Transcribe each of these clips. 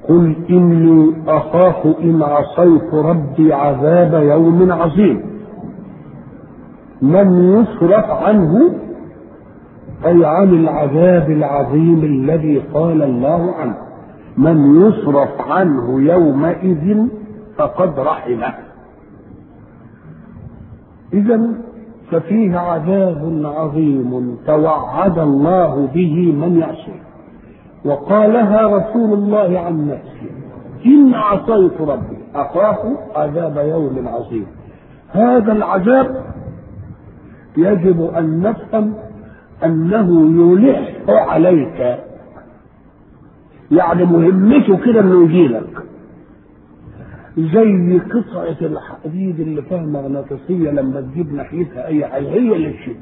قل إني أخاف إن عصيت ربي عذاب يوم عظيم من يصرف عنه أي عن العذاب العظيم الذي قال الله عنه من يصرف عنه يومئذ فقد رحمه إذا ففيه عذاب عظيم توعد الله به من يعصيه وقالها رسول الله عن نفسه إن عصيت ربي أخاف عذاب يوم عظيم هذا العذاب يجب أن نفهم أنه يلح عليك يعني مهمته كده انه يجي لك زي قطعة الحديد اللي فيها مغناطيسية لما تجيب ناحيتها أي حاجة هي اللي تشد.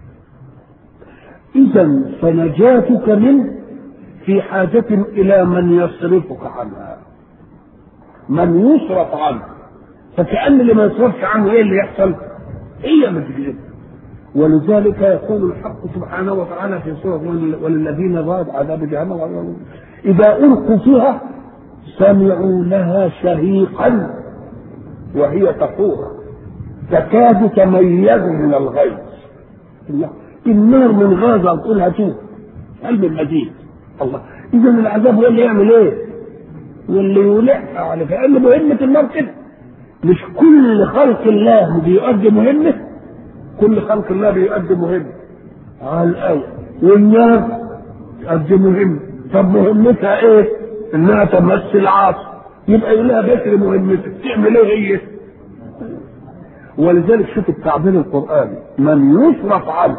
إذا فنجاتك منه في حاجة إلى من يصرفك عنها. من يصرف عنه. فكأن اللي ما يصرفش عنه إيه اللي يحصل؟ هي ما تجيب. ولذلك يقول الحق سبحانه وتعالى في سورة وللذين ضاد عذاب جهنم إذا ألقوا فيها سمعوا لها شهيقا وهي تفور تكاد تميز من الغيظ النار من غازة تقول هاتوه قلب المزيد الله إذا العذاب هو اللي يعمل إيه؟ واللي يلح على فإن مهمة النار كده مش كل خلق الله بيؤدي مهمة كل خلق الله بيؤدي مهمة على الأول والنار تؤدي مهمة طب مهمتها إيه؟ انها تمثل عاصي يبقى يقول لها بكر مهمتك تعمل ايه هي ولذلك شوف التعبير القراني من يصرف عنه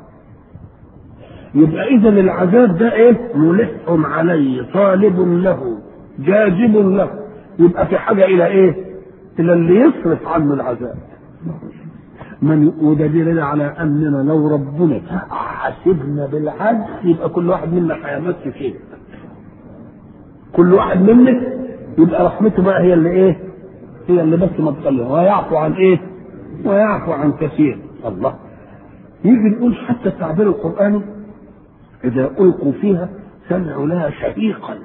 يبقى اذا العذاب ده ايه ملح عليه طالب له جاذب له يبقى في حاجه الى ايه الى اللي يصرف عنه العذاب من وده دليل على اننا لو ربنا حاسبنا بالعدل يبقى كل واحد منا هيمس فيه كل واحد منك يبقى رحمته بقى هي اللي ايه؟ هي اللي بس ما تقلل ويعفو عن ايه؟ ويعفو عن كثير الله يجي نقول حتى التعبير القرآني إذا ألقوا فيها سمعوا لها شهيقا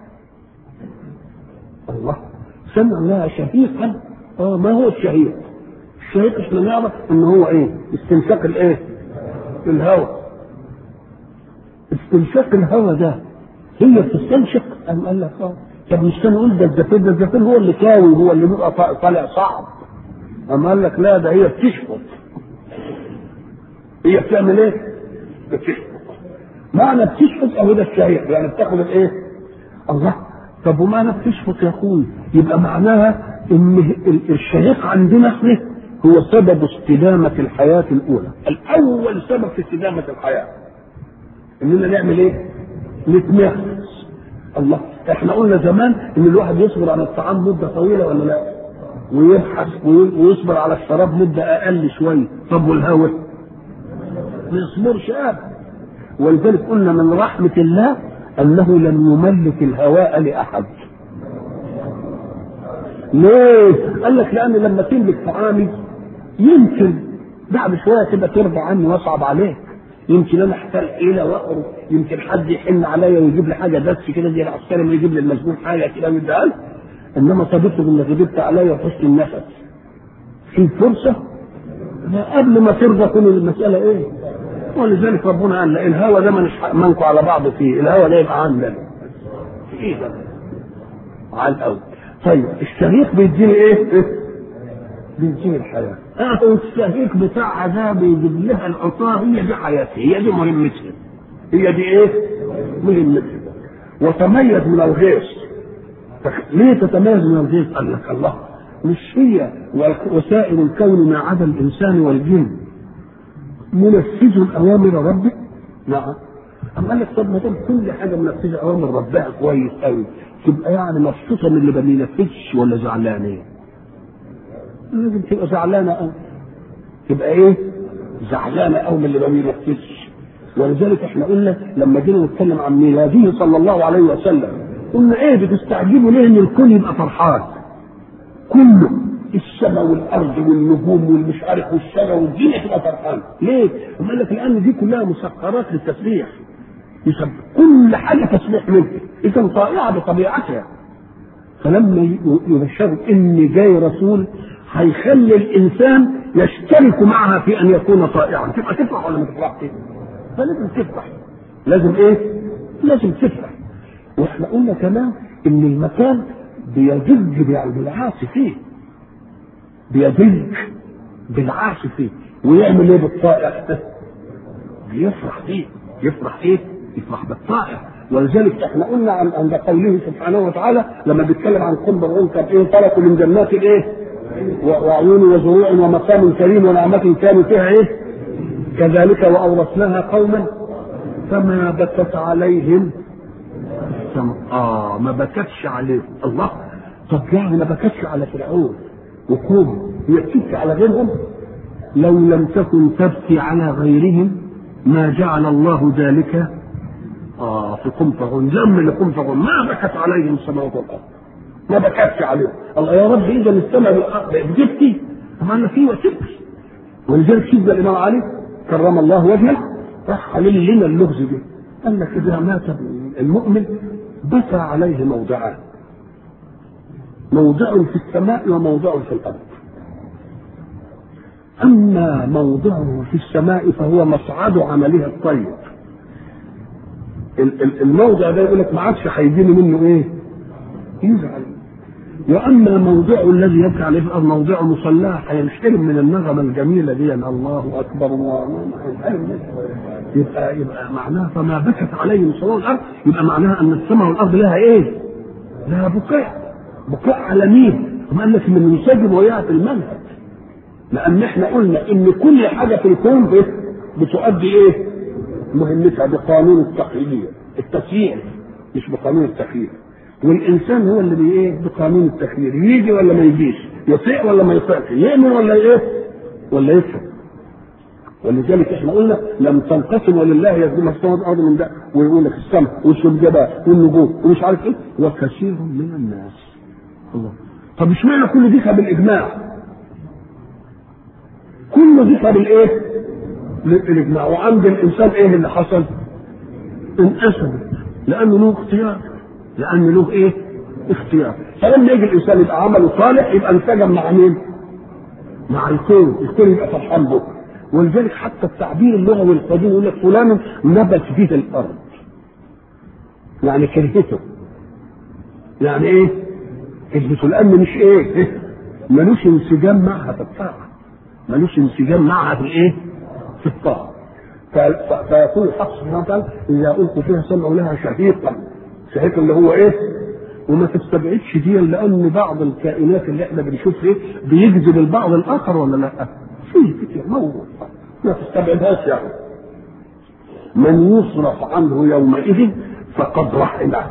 الله سمعوا لها شهيقا اه ما هو الشهيق؟ الشهيق احنا نعرف ان هو ايه؟ استنشاق الايه؟ الهواء استنشاق الهواء ده هي بتستنشق أم قال لك اه طب مش كان يقول ده الزفير ده الزفير هو اللي كاوي هو اللي بيبقى طالع صعب أم قال لك لا ده هي بتشفط هي بتعمل ايه؟ بتشفط معنى بتشفط اهو ده الشهيق يعني بتاخد الايه؟ الله طب ومعنى بتشفط يا اخوي يبقى معناها ان الشهيق عندنا احنا هو سبب استدامة الحياة الأولى الأول سبب في استدامة الحياة إننا نعمل إيه؟ نتنفس الله احنا قلنا زمان ان الواحد يصبر على الطعام مده طويله ولا لا ويبحث ويصبر على الشراب مده اقل شويه طب والهواء ما يصبرش ابدا ولذلك قلنا من رحمه الله انه لم يملك الهواء لاحد ليه؟ قال لك لان لما تملك طعامي يمكن بعد شويه تبقى ترضى عني واصعب عليك يمكن انا احتاج الى واقرب يمكن حد يحن عليا ويجيب لي حاجه بس كده زي العسكري ما يجيب لي المسجون حاجه كده ويديها لي انما صديقته انك غبت عليا وحسن النفس في فرصه ما قبل ما ترضى كل المساله ايه ولذلك ربنا قال الهوى ده مش منكم على بعض فيه الهوى ده يبقى عندنا ايه ده على الاول طيب الشهيق بيديني ايه بيديني الحياه اهو الشهيق بتاع عذاب يجيب لها العطاء هي دي حياتها هي دي مهمتها هي دي ايه مهمتها وتميز من الغيث ليه تتميز من الغيث قال لك الله مش هي وسائر الكون ما عدا الانسان والجن منفذ الاوامر ربه نعم أما قال لك طب ما دام كل حاجه منفذه اوامر ربها كويس قوي تبقى يعني مبسوطه من اللي ما بينفذش ولا زعلانه ايه؟ لازم تبقى زعلانه قوي تبقى ايه؟ زعلانه قوي من اللي ما بينفذش ولذلك احنا قلنا لما جينا نتكلم عن ميلاده صلى الله عليه وسلم قلنا ايه بتستعجبوا ليه ان الكل يبقى فرحان؟ كله السماء والارض والنجوم والمش عارف والشجر والدنيا تبقى فرحانه ليه؟ قال لك لان دي كلها مسخرات للتسبيح يسبح كل حاجه تسبيح منه اذا طائعه بطبيعتها فلما يبشروا ان جاي رسول هيخلي الانسان يشترك معها في ان يكون طائعا تبقى تفرح ولا ما تفرحش؟ فلازم تفرح لازم ايه؟ لازم تفرح واحنا قلنا كمان ان المكان بيدج بالعاصي فيه بيدج بالعاصي فيه ويعمل ايه بالطائع يفرح فيه يفرح ايه؟ يفرح بالطائع ولذلك احنا قلنا عن عند قوله سبحانه وتعالى لما بيتكلم عن قرب العنكب ايه تركوا من جنات الايه؟ وعيون وزروع ومقام كريم ونعمة كانوا فيها ايه؟ كذلك واورثناها قوما فما بكت عليهم السماء اه ما بكتش عليهم الله طب يعني ما بكتش على فرعون وقوم هي بتبكي على غيرهم لو لم تكن تبكي على غيرهم ما جعل الله ذلك اه في قم فرعون ذم لقم فرعون ما بكت عليهم السماوات والارض ما بكتش عليهم الله يا رب اذا السماء والارض بتبكي طب انا في وتبكي ولذلك شوف الامام علي كرم الله وجهه راح حلل لنا اللغز ده قال لك اذا مات المؤمن بكى عليه موضعان موضع في السماء وموضع في الارض اما موضعه في السماء فهو مصعد عمله الطيب الموضع ده يقول لك ما عادش هيجيني منه ايه؟ يزعل واما موضعه الذي يبكي عليه في الارض موضع مصلاه هينحرم من النغمه الجميله دي الله اكبر الله يبقى يبقى معناها فما بكت عليهم سماء الارض يبقى معناها ان السماء والارض لها ايه؟ لها بكاء بكاء على مين؟ ثم قال لك من ينسجم وياه في المنهج لان احنا قلنا ان كل حاجه في الكون بتؤدي ايه؟ مهمتها بقانون التقليديه التسيير مش بقانون التخيير والانسان هو اللي بي ايه بقانون التخيير يجي ولا ما يجيش يطيع ولا ما يطيعش يؤمن ولا ايه ولا يكفر ولذلك احنا قلنا لم تنقسم ولله يسجد السماوات والارض من ده ويقول لك السماء والشجباء والنجوم ومش عارف ايه وكثير من الناس الله طب اشمعنى كل دي بالاجماع كل دي بالايه بالاجماع وعند الانسان ايه اللي حصل انقسمت لانه له اختيار لان له ايه اختيار فلما يجي الانسان يبقى عمله صالح يبقى انسجم مع مين مع الكون الكون يبقى فرحان به ولذلك حتى التعبير اللغوي القديم يقول لك فلان نبت به الارض يعني كرهته يعني ايه كلمته لان مش ايه ملوش انسجام معها في الطاعه ملوش انسجام معها في الايه في الطاعه فيقول الحق سبحانه وتعالى اذا القوا فيها سمعوا لها شهيقا شهيق اللي هو ايه وما تستبعدش دي لان بعض الكائنات اللي احنا بنشوفها ايه بيجذب البعض الاخر ولا لا؟ في كتير موجود ما تستبعدهاش يعني من يصرف عنه يومئذ فقد رحمه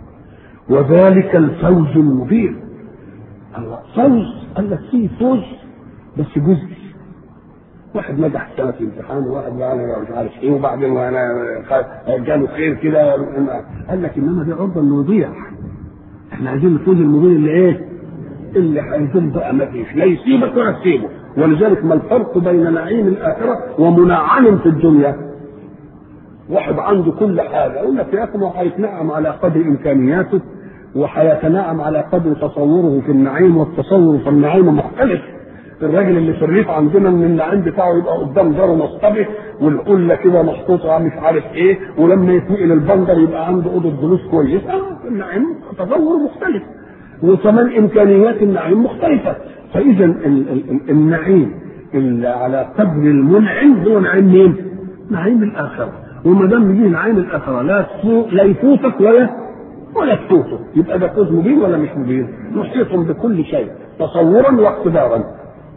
وذلك الفوز المبين الله فوز قال لك فيه فوز بس جزئي واحد نجح السنه في امتحان وواحد يعني مش عارف ايه وبعدين وانا جاله خير كده قال لك انما دي عرضه انه يضيع احنا عايزين الفوز المبين اللي ايه؟ اللي هيدوم بقى ما فيش لا يسيبك ولا تسيبه ولذلك ما الفرق بين نعيم الاخره ومنعم في الدنيا؟ واحد عنده كل حاجه يقول لك يا اخي ما هيتنعم على قدر امكانياته وهيتنعم على قدر تصوره في النعيم والتصور في النعيم مختلف الراجل اللي في الريف عندنا ان النعيم بتاعه يبقى قدام داره مصطبه والقله كده محطوطه مش عارف ايه ولما يتنقل البندر يبقى عنده اوضه جلوس كويس اه النعيم تصور مختلف وكمان امكانيات النعيم مختلفه فاذا ال- ال- ال- النعيم اللي على قدر المنعم هو نعيم مين؟ نعيم الاخره وما دام يجي نعيم الاخره لا تفوت لا يفوتك ولا ولا تفوته يبقى ده فوز مبين ولا مش مبين؟ محيط بكل شيء تصورا واقتدارا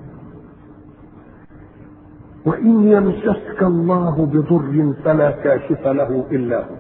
وإن يمسسك الله بضر فلا كاشف له إلا هو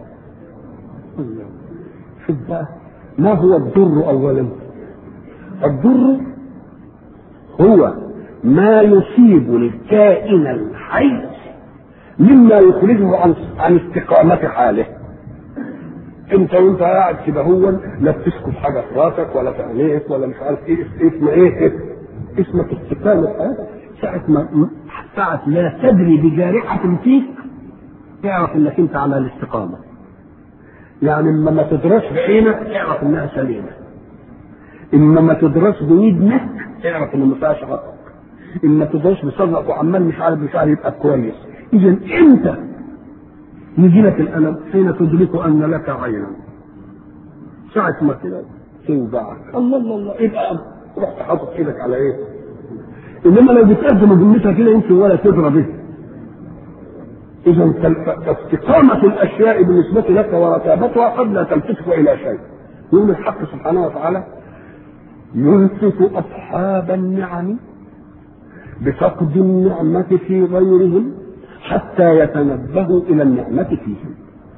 شوف بقى ما هو الضر أولا الضر هو ما يصيب الكائن الحي مما يخرجه عن عن استقامة حاله انت وانت قاعد كده هو لا بتسكت حاجه في راسك ولا في عينيك ولا مش عارف ايه اسمه ايه اسمك استقامه حياتك ساعة ما ساعة لا تدري بجارحة فيك اعرف انك انت على الاستقامة. يعني لما ما تدرس بعينك اعرف انها سليمة. اما ما تدرس بودنك اعرف ان ما فيهاش خطا اما تدرس بصدرك وعمال مش عارف مش عارف يبقى كويس اذا انت يجي لك الالم حين تدرك ان لك عينا ساعة ما كده توجعك الله الله الله يبقى رحت حاطط ايدك على ايه؟ انما لو بتقدم مهمتها كده يمكن ولا تدرى به اذا فاستقامة الاشياء بالنسبة لك ورتابتها قد لا تلتفت الى شيء يقول الحق سبحانه وتعالى يلفت اصحاب النعم بفقد النعمة في غيرهم حتى يتنبهوا الى النعمة فيهم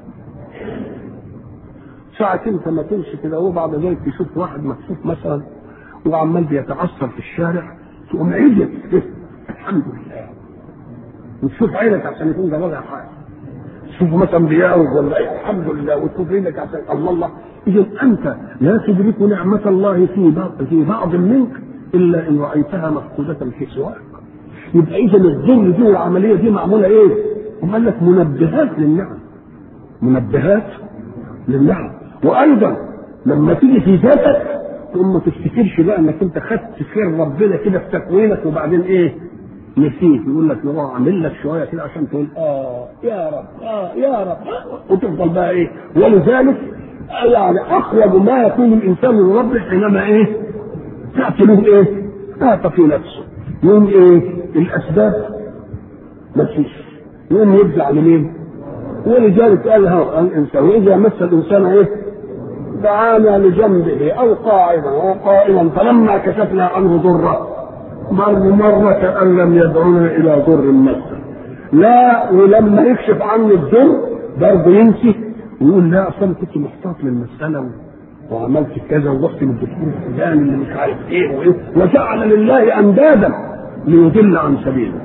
ساعة انت ما تمشي كده وبعد ذلك تشوف واحد مكسوف مثلا وعمال بيتعثر في الشارع تقوم عيدك الحمد لله وتشوف عينك عشان يكون جمالها حاجه تشوف مثلا بيعرض ولا إيه، الحمد لله وتشوف رجلك عشان الله الله اذا انت لا تدرك نعمه الله في بعض في بعض منك الا ان رايتها مفقوده في سواك يبقى اذا الذل دي والعمليه دي معموله ايه؟ قال لك منبهات للنعم منبهات للنعم وايضا لما تيجي في ذاتك تقوم ما تفتكرش بقى انك انت خدت خير ربنا كده في تكوينك وبعدين ايه؟ نسيت يقول لك هو عامل لك شويه كده عشان تقول اه يا رب اه يا رب آه وتفضل بقى ايه؟ ولذلك يعني اقرب ما يكون الانسان من ربه حينما ايه؟ تاتي له ايه؟ تاتي في نفسه يوم ايه؟ الاسباب مفيش يوم يرجع منين؟ ولذلك قال ها الانسان واذا مس الانسان ايه؟ دعانا لجنبه او قاعدا او قائما فلما كشفنا عنه ضره مر مرة كأن لم يدعونا إلى ضر مسه لا ولما يكشف عني الضر برضه ينسي ويقول لا أصلا كنت محتاط للمسألة وعملت كذا ورحت للدكتور الفلاني اللي مش عارف ايه وايه وجعل لله اندادا ليضل عن سبيله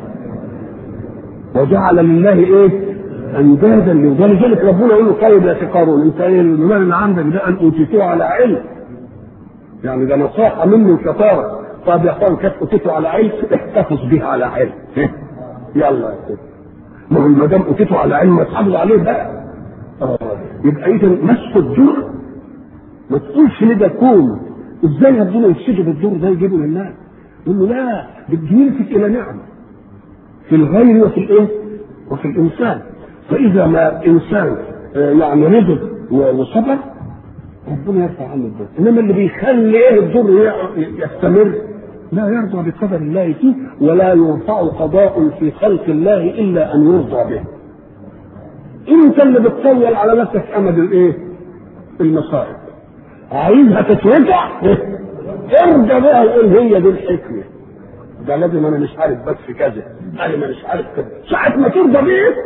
وجعل لله ايه اندادا ولذلك ربنا يقول له طيب يا قارون انت ايه المال اللي عندك ده ان اوتيتوه على علم يعني ده نصيحه مني وشطاره طب يا اخوان كانت اوتيته على علم احتفظ بها على علم يلا يا سيدي ما هو ما دام اوتيته على علم ما تحافظ عليه بقى آه. يبقى اذا مس الدور ما تقولش ليه كون ازاي ربنا يفسده بالدور ده يجيبه لله يقول له لا بدي يلفت الى نعمه في الغير وفي الايه؟ وفي الانسان فاذا ما انسان يعني رضي وصبر ربنا يرفع عنه الضر انما اللي بيخلي ايه الضر يستمر لا يرضى بقدر الله فيه ولا يرفع قضاء في خلق الله الا ان يرضى به انت اللي بتطول على نفسك امد الايه المصائب عايزها تتوجع ارجع بقى وقول هي دي الحكمه ده لازم انا مش عارف بس كذا انا مش عارف كذا ساعه ما ترضى بيه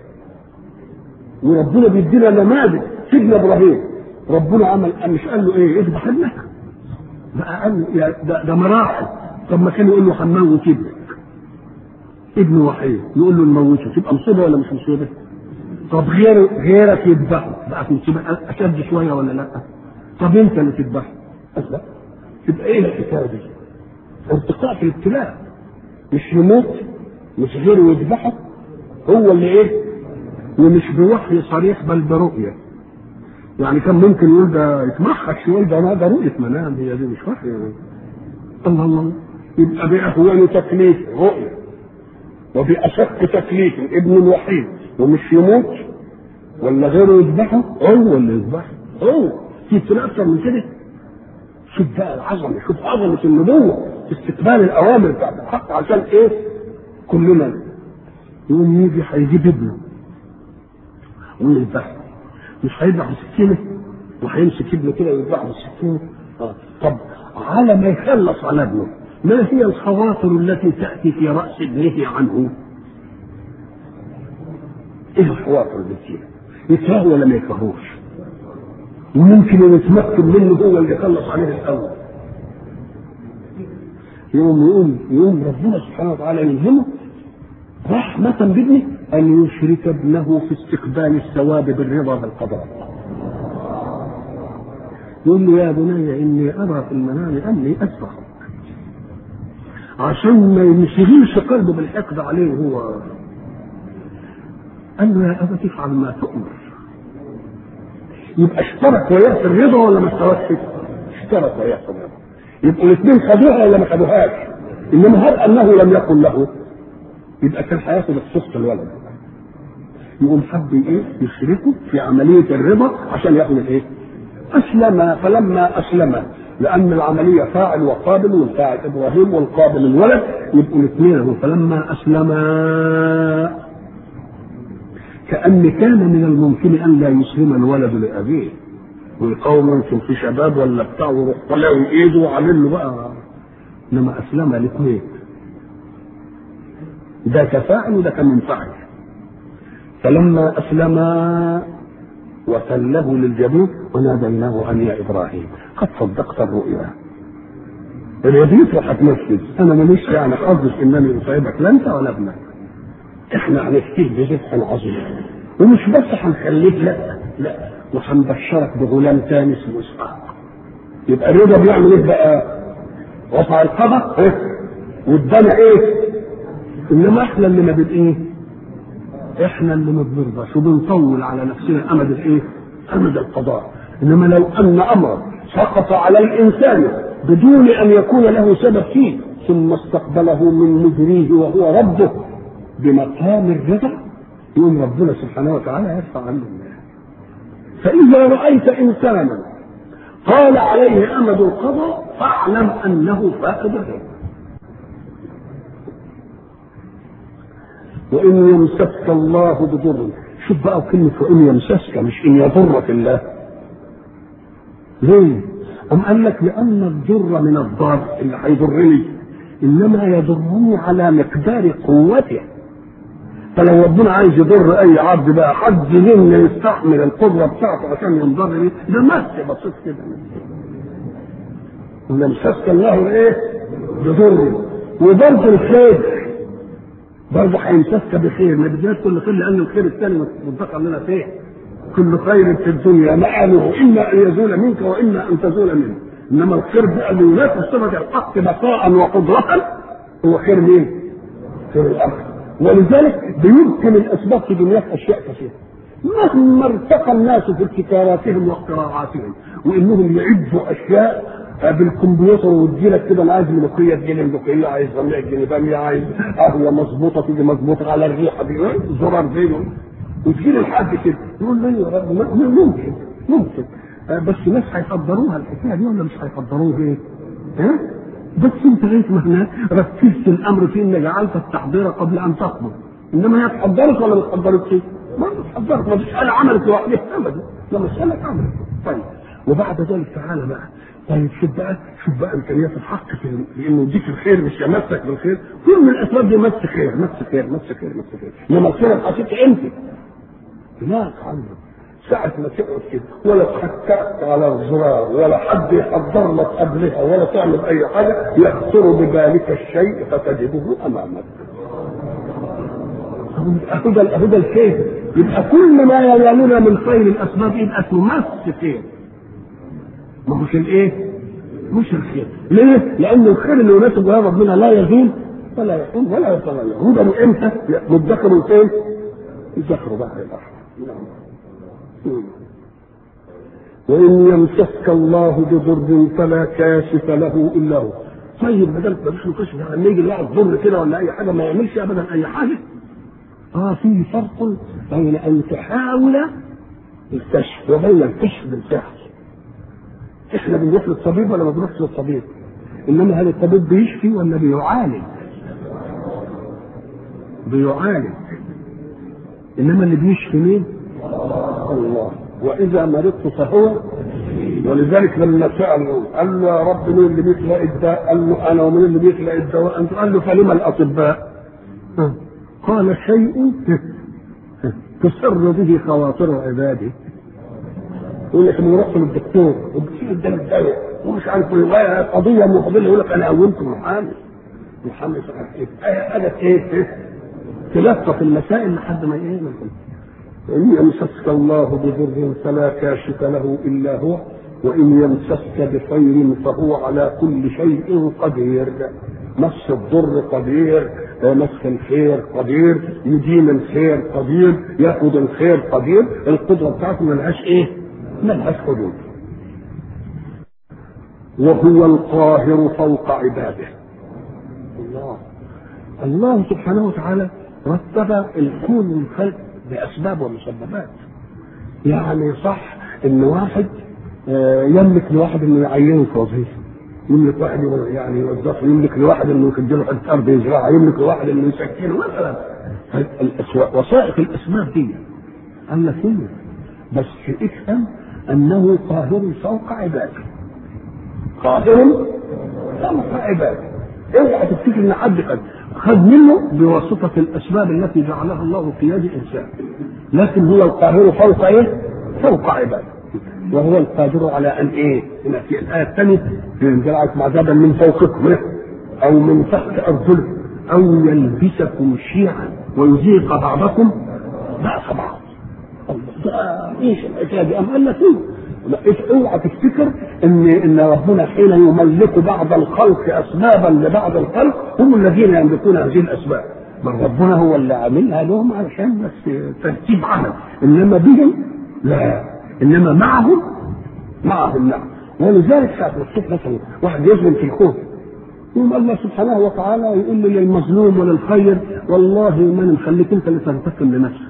وربنا بيدينا نماذج سيدنا ابراهيم ربنا عمل مش قال له ايه اذبح ابنك بقى قال له يا ده, ده مراحل طب ما كان يقول له هنموت ابنك ابن وحيد يقول له نموته تبقى مصيبه ولا مش مصيبه؟ طب غير غيرك يذبحه بقى مصيبه اشد شويه ولا لا؟ طب انت اللي تذبحه لا تبقى ايه الحكايه دي؟ ارتقاء في الابتلاء مش يموت مش غيره يذبحه هو اللي ايه؟ ومش بوحي صريح بل برؤيه يعني كان ممكن يقول ده يتمحك يقول ده ده رؤيه منام هي دي مش وحي يعني. الله الله يبقى باهون تكليف رؤيه وباشق تكليف ابن الوحيد ومش يموت ولا غيره يذبحه هو اللي يذبحه هو في ابتلاء اكثر من كده شوف بقى العظمه شوف عظمه النبوه في استقبال الاوامر بتاعت الحق عشان ايه؟ كلنا يقوم يجي هيجيب ابنه ويذبحه مش هيذبح بسكينه وهيمسك ابنه كده ويذبحه بالسكينه آه. طب على ما يخلص على ابنه ما هي الخواطر التي تاتي في راس ابنه عنه؟ ايه الخواطر اللي فيها؟ يكرهه ولا ما يكرهوش؟ وممكن يتمكن منه هو اللي يخلص عليه الاول يوم يقوم يقوم ربنا سبحانه وتعالى يلهمه رحمة بابنه أن يشرك ابنه في استقبال الثواب بالرضا بالقضاء. يقول له يا بني إني أرى في المنام أني أذبحك. عشان ما ينشغلش قلبه بالحقد عليه هو قال له يا أبا تفعل ما تؤمر. يبقى اشترك وياه في الرضا ولا ما اشتركش؟ اشترك وياه في الرضا. يبقوا الاثنين خدوها ولا ما خدوهاش انما هل انه لم يقل له يبقى كان هياخد الصفة الولد يقوم حب ايه يشركه في عملية الرضا عشان ياخد الايه اسلم فلما اسلم لان العملية فاعل وقابل والفاعل ابراهيم والقابل الولد يبقوا الاثنين فلما اسلما كأن كان من الممكن أن لا يسلم الولد لأبيه ويقاوم يمكن في شباب ولا بتاع ويروح طالع ايده وعامل له بقى انما اسلم الاثنين ده كفاعل وده كمنفعل فلما اسلما وسله للجبين وناديناه ان يا ابراهيم قد صدقت الرؤيا اليديت هتنفذ انا ماليش يعني حظ انني اصيبك لا انت ولا ابنك احنا هنفتيه بذبح عظيم ومش بس هنخليك لا لا وهنبشرك بغلام تاني اسمه اسحاق يبقى الرضا بيعمل ايه بقى؟ رفع القبر ايه؟ وادانا ايه؟ انما احنا اللي ما بن ايه؟ احنا اللي ما بنرضاش وبنطول على نفسنا امد الايه؟ امد القضاء انما لو ان امرا سقط على الانسان بدون ان يكون له سبب فيه ثم استقبله من مجريه وهو ربه بمقام الرضا يقوم ربنا سبحانه وتعالى يرفع عنه الناس فإذا رأيت إنسانا قال عليه أمد القضاء فاعلم أنه فاقد الرضا وإن يمسسك الله بضر شوف بقى كلمة وإن يمسسك مش إن يضرك الله ليه؟ أم قال لك لأن الضر من الضار اللي هيضرني إنما يضرني على مقدار قوته فلو ربنا عايز يضر اي عبد بقى حد منا يستحمل القدره بتاعته عشان ينضر ليه ده مس بسيط كده ان امسسك الله ايه بضر وبرضه الخير برضه هيمسسك بخير ما بدناش كل خير لان الخير الثاني متذكر لنا فيه كل خير في الدنيا مآله اما ان يزول منك واما ان تزول منه انما الخير بقى اللي ينافس صفه الحق بقاء وقدره هو خير مين؟ خير الاخر ولذلك بيمكن الاسباب في دنياك اشياء كثيره مهما ارتقى الناس في ابتكاراتهم واختراعاتهم وانهم يعدوا اشياء بالكمبيوتر وتجي لك كده انا عايز ملوخيه تجي لي ملوخيه عايز رميع تجي باميه عايز قهوه مظبوطه تيجي مظبوطه على الريحه دي زرار زينه وتجي لي لحد كده يقول لي يا رب ممكن ممكن بس الناس هيقدروها الحكايه دي ولا مش هيقدروها ايه؟ ها؟ بس انت لغايه ما هناك ركزت الامر في ان جعلت التحضير قبل ان تقبض انما هي اتحضرت ولا ما اتحضرتش؟ ما اتحضرت ما فيش حاجه عملت لوحدها ابدا ده مساله عملت طيب وبعد ذلك تعالى بقى طيب شوف بقى شوف بقى امكانيات الحق في انه يديك الخير مش يمسك بالخير كل من الاسباب دي مس خير مس خير مس خير مس خير انما الخير الحقيقي انت هناك عنده ساعة ما تقعد كده ولا تحككت على الزرار ولا حد يحضر لك قبلها ولا تعمل أي حاجة يخطر ببالك الشيء فتجده أمامك. أهو ده أهو ده الكيف يبقى كل ما ينالنا من خير الأسباب يبقى تمس خير. ما هوش الإيه؟ مش الخير. ليه؟ لأن الخير اللي يناسب يا ربنا لا يزول ولا يقوم ولا يتغير. هو ده إمتى؟ مدخر فين؟ يدخروا بقى الآخر. وإن يمسسك الله بضر فلا كاشف له إلا هو طيب بدل ما مش كشف لما يجي الواحد ضر كده ولا أي حاجة ما يعملش أبدا أي حاجة اه في فرق بين أن تحاول الكشف وبين الكشف بالفعل احنا بنروح للطبيب ولا ما بنروحش للطبيب انما هل الطبيب بيشفي ولا بيعالج بيعالج انما اللي بيشفي مين الله واذا مرضت فهو ولذلك لما سالوا قال له يا رب مين اللي بيخلق الداء؟ قال له انا ومين اللي بيخلق الدواء؟ انت قال له فلما الاطباء؟ قال شيء تسر به خواطر عبادي يقول لك بنروح للدكتور والدكتور ادانا الدواء ومش عارف ايه قضيه مقبله يقول لك انا قومت محامي محامي مش عارف ايه اجت ايه تلطف المسائل لحد ما ايه إن يمسسك الله بضر فلا كاشف له إلا هو وإن يمسسك بخير فهو على كل شيء قدير مس الضر قدير مس الخير قدير يدين الخير قدير ياخذ الخير قدير القدره بتاعته ملهاش ايه؟ ملهاش حدود وهو القاهر فوق عباده الله الله سبحانه وتعالى رتب الكون الخلق باسباب ومسببات يعني صح ان واحد يملك لواحد انه يعينه في وظيفه يملك واحد يعني يوظفه يملك لواحد انه يسجله حته ارض يزرعها يملك لواحد انه يسكنه مثلا وسائق الاسباب دي قال لك ايه بس افهم انه قاهر فوق عباده قاهر فوق عباده اوعى تفتكر ان حد قد خد منه بواسطة الأسباب التي جعلها الله في يد الإنسان لكن هو القاهر فوق إيه؟ فوق عباده وهو القادر على أن إيه؟ هنا في الآية الثانية ينزلعكم عذابا من فوقكم أو من تحت أرجلكم أو يلبسكم شيعا ويذيق بعضكم بأس بعض ايش الحكايه دي؟ أم قال لك ايه؟ اوعى تفتكر ان ان ربنا حين يملك بعض الخلق اسبابا لبعض الخلق هم الذين يملكون هذه الاسباب بل ربنا هو اللي عاملها لهم علشان بس ترتيب عمل انما بهم لا انما معهم معهم نعم ولذلك ساعة ما تشوف مثلا واحد يظلم في الكون يقوم الله سبحانه وتعالى يقول للمظلوم وللخير والله ما انا مخليك انت اللي تنتقم لنفسك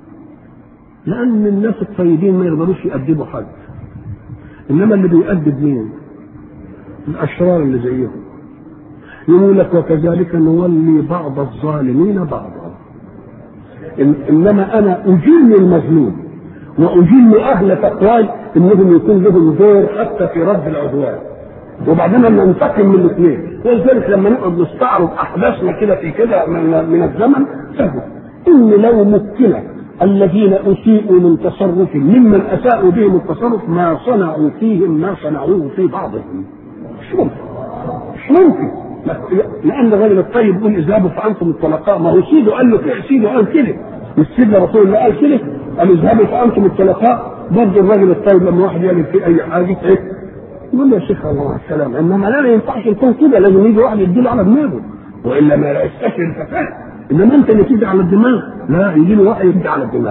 لان الناس الطيبين ما يقدروش يأدبوا حد انما اللي بيأدب مين؟ الاشرار اللي زيهم يقول لك وكذلك نولي بعض الظالمين بعضا إن انما انا اجيل المظلوم واجيل اهل تقواي انهم يكون لهم دور حتى في رد العدوان وبعدين لما ننتقم من الاثنين ولذلك لما نقعد نستعرض احداثنا كده في كده من, من الزمن سهل ان لو مكن الذين اسيئوا من تصرف ممن اساءوا بهم التصرف ما صنعوا فيهم ما صنعوه في بعضهم مش ممكن مش ممكن لان الرجل الطيب يقول اذهبوا فانتم الطلقاء ما هو سيده قال له كده سيده قال كده مش سيدنا رسول الله قال كده قال اذهبوا فانتم الطلقاء برضه الراجل الطيب لما واحد يعمل في اي حاجه ايه يقول له يا شيخ الله السلام انما لا ما ينفعش يكون كده لازم يجي واحد يديله على دماغه والا ما يستشعر الفساد انما انت اللي تدي على الدماغ لا يجي له واحد يدي على الدماغ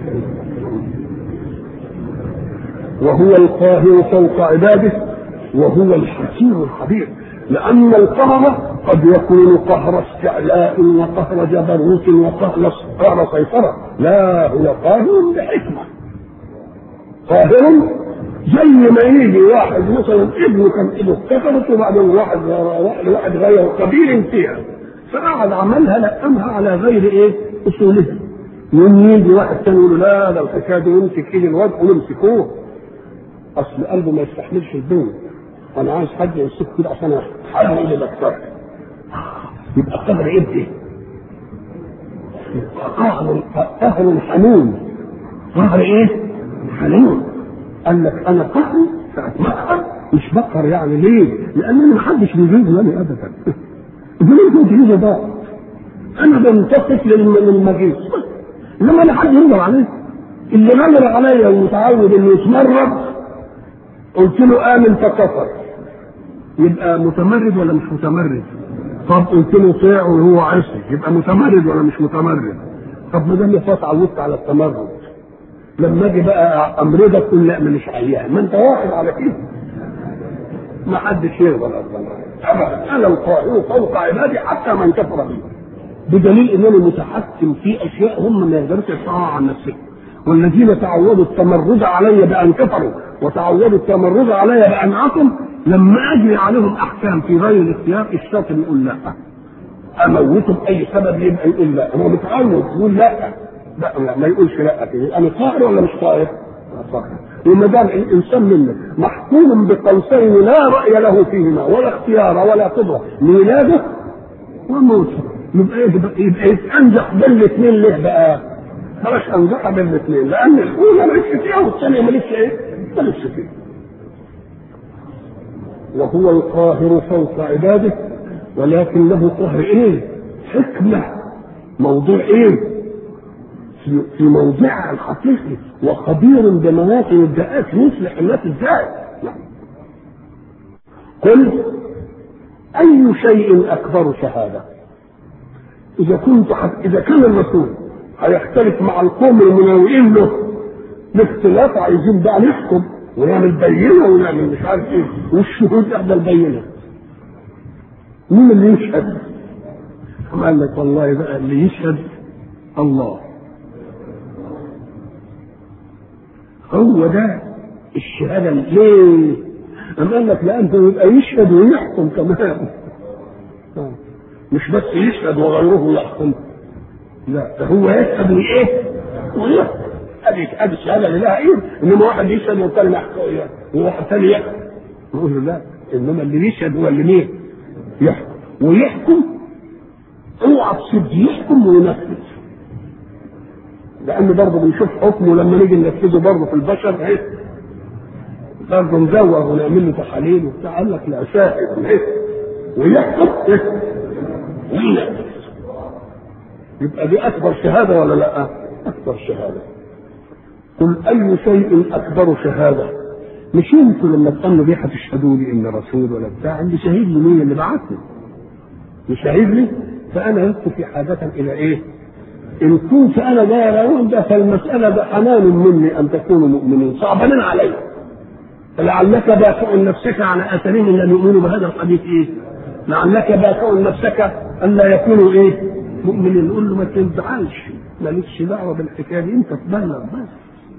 وهو القاهر فوق عباده وهو الحكيم الخبير لأن القهر قد يكون قهر استعلاء وقهر جبروت وقهر قهر سيطرة لا هو قاهر بحكمة قاهر زي ما يجي واحد مثلا ابنه كان ايده اتكسرت وبعدين واحد واحد واحد غير كبير فيها فقعد عملها لقمها على غير ايه؟ اصولها يوم يجي واحد ثاني يقول له لا ده الحكايه دي يمسك ايد الواد ويمسكوه اصل قلبه ما يستحملش الدنيا انا عايز حد يمسك كده عشان احاول ايدي بكسر يبقى قهر ابني يبقى قهر قهر حنون قهر ايه؟ حنون قال لك انا قهري ساعه ما اقهر مش بقهر يعني ليه؟ لان ما حدش بيجيب لي ابدا الجنود كنت ليه ضاع انا بنتصف للمجيس انما لا حد يقدر عليه اللي غلب عليا ومتعود انه يتمرد قلت له امن فكفر يبقى متمرد ولا مش متمرد؟ طب قلت له طيع وهو عصي يبقى متمرد ولا مش متمرد؟ طب ما دام فات عودت على التمرد لما اجي بقى امرضك تقول لا مانيش عليها ما انت واحد على كده ما حدش يقدر ابدا انا القاهر فوق عبادي حتى من كفر بي بدليل انني متحكم في اشياء هم ما يقدروش يدفعوها عن نفسهم والذين تعودوا التمرد علي بان كفروا وتعودوا التمرد علي بان عصوا لما اجري عليهم احكام في غير الاختيار الشاطر يقول لا اموته باي سبب يبقى يقول لا هو متعود يقول لا لا, لا ما يقولش لا كده انا قاهر ولا مش قاهر؟ قاهر وما دام الانسان منا محكوم بقوسين لا راي له فيهما ولا اختيار ولا قدره ميلاده وموته يبقى يبقى يتنجح بين الاثنين ليه بقى؟ بلاش انجح بين الاثنين لان الاولى مالكش فيها والثانيه مالكش ايه؟ مالكش فيها وهو القاهر فوق عباده ولكن له قهر ايه؟ حكمه موضوع ايه؟ في في موضعها الحقيقي وخبير بمواطن الدقات يصلح الناس ازاي؟ قل اي شيء اكبر شهاده؟ اذا كنت حت... اذا كان الرسول هيختلف مع القوم المناوئين له باختلاف عايزين بقى نحكم ونعمل بينه ونعمل مش عارف ايه والشهود احدى البينه مين اللي يشهد؟ قال لك والله بقى اللي يشهد الله هو ده الشهادة ليه؟ أم قال لك لا أنت يبقى يشهد ويحكم كمان مش بس يشهد وغيره يحكم لا ده هو يشهد وإيه؟ ويحكم ادي ادي الشهاده اللي لها ايه؟ انما واحد يشهد والثاني يحكم وواحد ثاني يحكم نقول له لا انما اللي يشهد هو اللي مين؟ يحكم ويحكم اوعى تصد يحكم وينفذ لان برضه بنشوف حكمه لما نيجي ننفذه برضه في البشر ايه برضه نزوغ ونعمل له تحاليل وبتاع قال لك لا شاهد ايه ويحكم ايه وينفذ يبقى دي اكبر شهاده ولا لا؟ اكبر شهاده قل اي شيء اكبر شهاده مش انتوا لما تقولوا دي هتشهدوا لي ان رسول ولا بتاع اللي شهيد لي مين اللي بعتني مش شهيد لي فانا لست في حاجه الى ايه؟ ان كنت انا لا ده فالمساله ده حنان مني ان تكونوا مؤمنين صعبان علي فلعلك باكع نفسك على اثرهم ان يؤمنوا بهذا الحديث ايه؟ لعلك باكع نفسك ان لا يكونوا ايه؟ مؤمنين نقول له ما تنزعلش مالكش دعوه بالحكايه دي انت تبلغ بس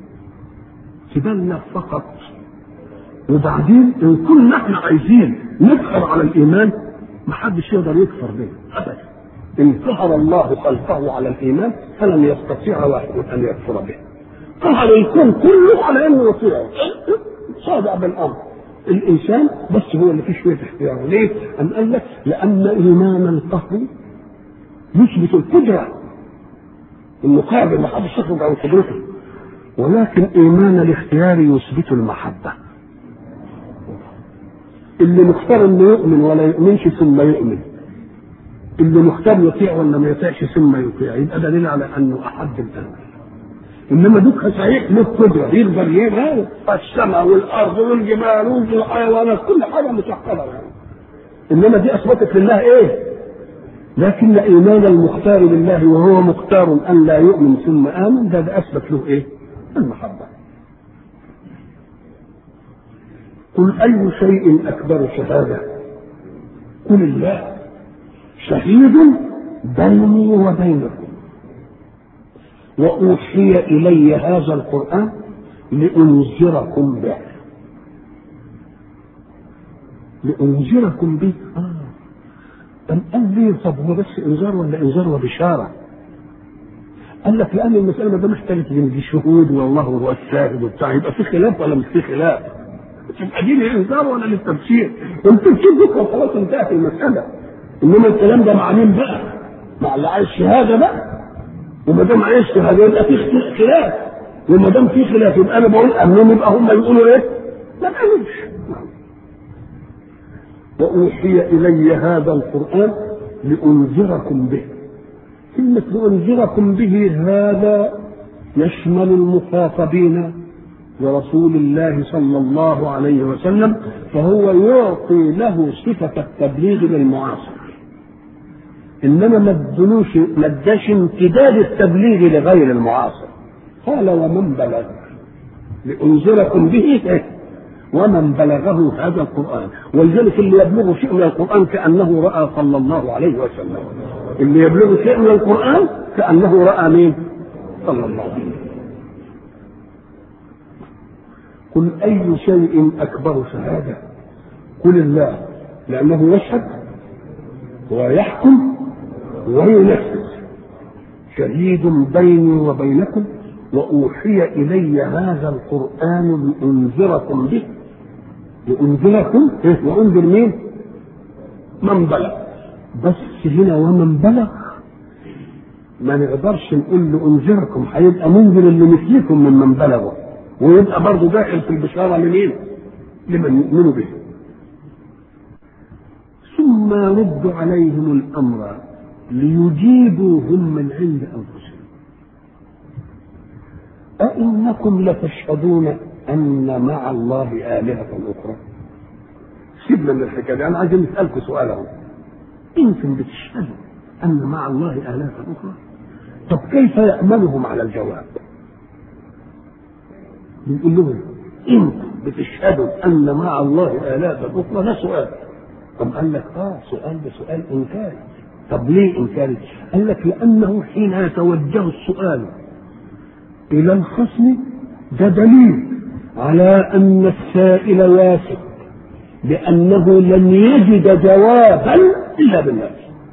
تبلغ فقط وبعدين ان كنا احنا عايزين نكفر على الايمان محدش يقدر يكفر به ابدا ان قهر الله خلقه على الايمان فلن يستطيع واحد ان يكفر به قهر الكون كله على انه يطيعه صادع بالامر الانسان بس هو اللي فيه شويه اختيار ليه؟ أم قال لك لان ايمان القهر يثبت القدره المقابل ما حدش يخرج عن قدرته ولكن ايمان الاختيار يثبت المحبه اللي مختار انه يؤمن ولا يؤمنش ثم يؤمن اللي مختار يطيع ولا ما يطيعش ثم يطيع يبقى دليل على انه احب الامر انما دوك صحيح له قدره يقدر يبقى السماء والارض والجبال والحيوانات كل حاجه مسخره يعني انما دي اثبتت لله ايه؟ لكن ايمان المختار لله وهو مختار ان لا يؤمن ثم امن ده, ده اثبت له ايه؟ المحبه قل أي شيء أكبر شهادة قل الله شهيد بيني وبينكم وأوحي إلي هذا القرآن لأنذركم به لأنذركم به آه أم قال لي طب هو بس إنذار ولا إنذار وبشارة؟ قال لك لأن المسألة ما دام احتاجت دي شهود والله هو الشاهد وبتاع يبقى في خلاف ولا مش في خلاف؟ تبقى دي للانذار ولا للتبشير؟ التبشير بكره خلاص انتهت المساله انما الكلام ده مع مين بقى؟ مع اللي عايز شهاده بقى وما دام عايز شهاده يبقى في خلاف وما دام في خلاف يبقى انا بقول امنهم يبقى هم يقولوا ايه؟ ما قالوش وأوحي إلي هذا القرآن لأنذركم به كلمة لأنذركم به هذا يشمل المخاطبين برسول الله صلى الله عليه وسلم فهو يعطي له صفة التبليغ للمعاصر إنما ما ادلوش ما اداش امتداد التبليغ لغير المعاصر قال ومن بلغ لأنذركم به ومن بلغه هذا القرآن ولذلك اللي يبلغه شيء من القرآن كأنه رأى صلى الله عليه وسلم اللي يبلغه شيء من القرآن كأنه رأى مين صلى الله عليه وسلم قل أي شيء أكبر شهادة قل الله لأنه يشهد ويحكم وينفذ شهيد بيني وبينكم وأوحي إلي هذا القرآن لأنذركم به لأنذركم وأنذر مين؟ من بلغ بس هنا ومن بلغ ما نقدرش نقول له أنذركم هيبقى منذر اللي مثلكم ممن بلغوا ويبقى برضه داخل في البشارة لمين؟ لمن يؤمن به ثم يرد عليهم الأمر ليجيبوا هم من عند أنفسهم أئنكم لتشهدون أن مع الله آلهة أخرى سيبنا من الحكاية دي أنا عايز نسألكم سؤال أهو أنتم بتشهدوا أن مع الله آلهة أخرى طب كيف يأمنهم على الجواب؟ بنقول لهم أنتم بتشهدوا ان مع الله الهه اخرى ده سؤال طب قال لك اه سؤال ده سؤال انكاري طب ليه انكاري؟ قال لك لانه حين يتوجه السؤال الى الخصم ده دليل على ان السائل واثق بانه لن يجد جوابا الا بالله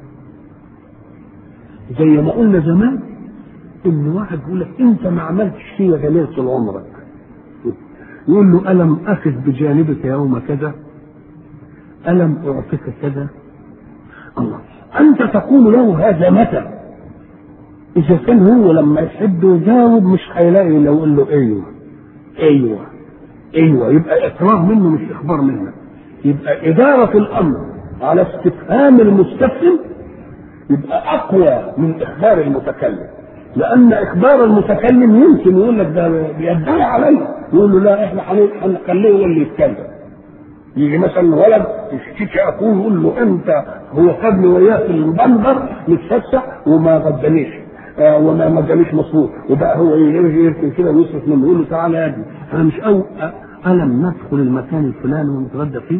زي ما قلنا زمان ان واحد يقول لك انت ما عملتش فيا جميل طول عمرك يقول له الم اخذ بجانبك يوم كذا الم اعطيك كذا الله انت تقول له هذا متى اذا كان هو لما يحب يجاوب مش هيلاقي لو يقول له ايوه ايوه ايوه يبقى اقرار منه مش اخبار منك يبقى اداره الامر على استفهام المستفهم يبقى اقوى من اخبار المتكلم لان اخبار المتكلم يمكن يقول لك ده بيدعي عليا يقول له لا احنا هنخليه هو اللي يتكلم يجي مثلا ولد يشتكي اخوه يقول له انت هو خدني وياه في المنبر نتفسح وما غدانيش آه وما ما ادانيش مصروف وبقى هو يرجع يركن كده ويصرف منه يقول له تعالى يا ابني انا مش أو الم ندخل المكان الفلاني ونتغدى فيه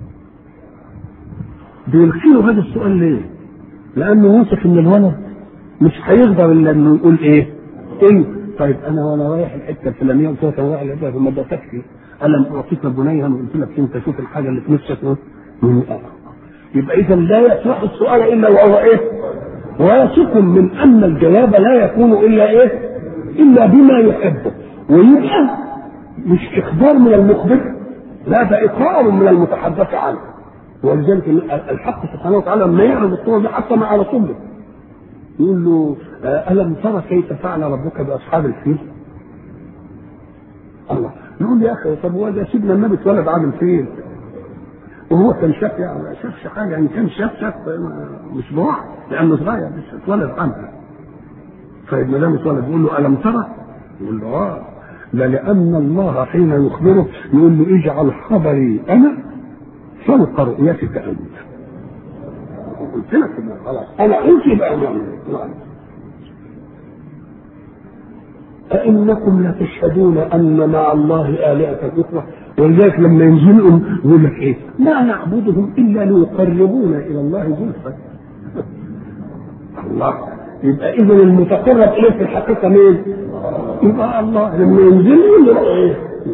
بيلقي له هذا السؤال ليه؟ لانه واثق ان الولد مش هيقدر الا انه يقول ايه؟ ايه؟ طيب انا وانا رايح الحته الفلانيه قلت لك انا رايح الحته في مدرستك الم اعطيك بنيها وقلت لك انت شوف الحاجه اللي في نفسك من يبقى اذا لا يصلح السؤال الا وهو ايه؟ واثق من ان الجواب لا يكون الا ايه؟ الا بما يحبه ويبقى مش اخبار من المخبر لا ده اقرار من المتحدث عنه ولذلك الحق سبحانه وتعالى لما يعرض الصور دي حتى مع رسوله يقول له الم ترى كيف فعل ربك باصحاب الفيل؟ الله يقول يا اخي طب هو ده سيدنا النبي اتولد عامل فين؟ وهو كان شاف يعني ما شافش حاجه يعني كان شاف شاف مش بواحد لانه صغير مش اتولد عنها فابن دام اتولد يقول له الم ترى؟ يقول له اه لا لان الله حين يخبره يقول له اجعل خبري انا فوق رؤيتك انت قلت لك خلاص انا قلت يبقى أئنكم لتشهدون أن مع الله آلهة أخرى ولذلك لما ينزلهم يقول لك إيه؟ ما نعبدهم إلا ليقربونا إلى الله زلفى. الله يبقى إذا المتقرب إليه في الحقيقة مين؟ يبقى الله لما ينزل يقول إيه؟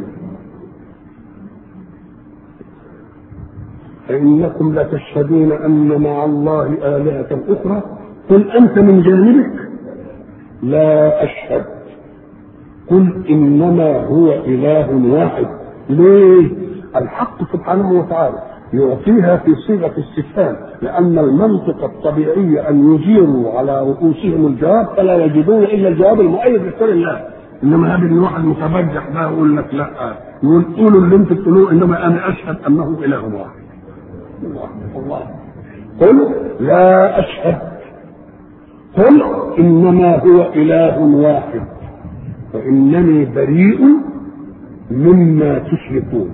فإنكم لتشهدون أن مع الله آلهة أخرى قل أنت من جانبك لا أشهد قل إنما هو إله واحد ليه؟ الحق سبحانه وتعالى يعطيها في صيغة استفهام لأن المنطق الطبيعي أن يجيروا على رؤوسهم الجواب فلا يجدون إلا الجواب المؤيد لقول الله إنما هذا الواحد متبجح ده يقول لك لا يقول قولوا اللي أنتم تقولوه إنما أنا أشهد أنه إله واحد الله الله قل لا أشهد قل إنما هو إله واحد وإنني بريء مما تشركون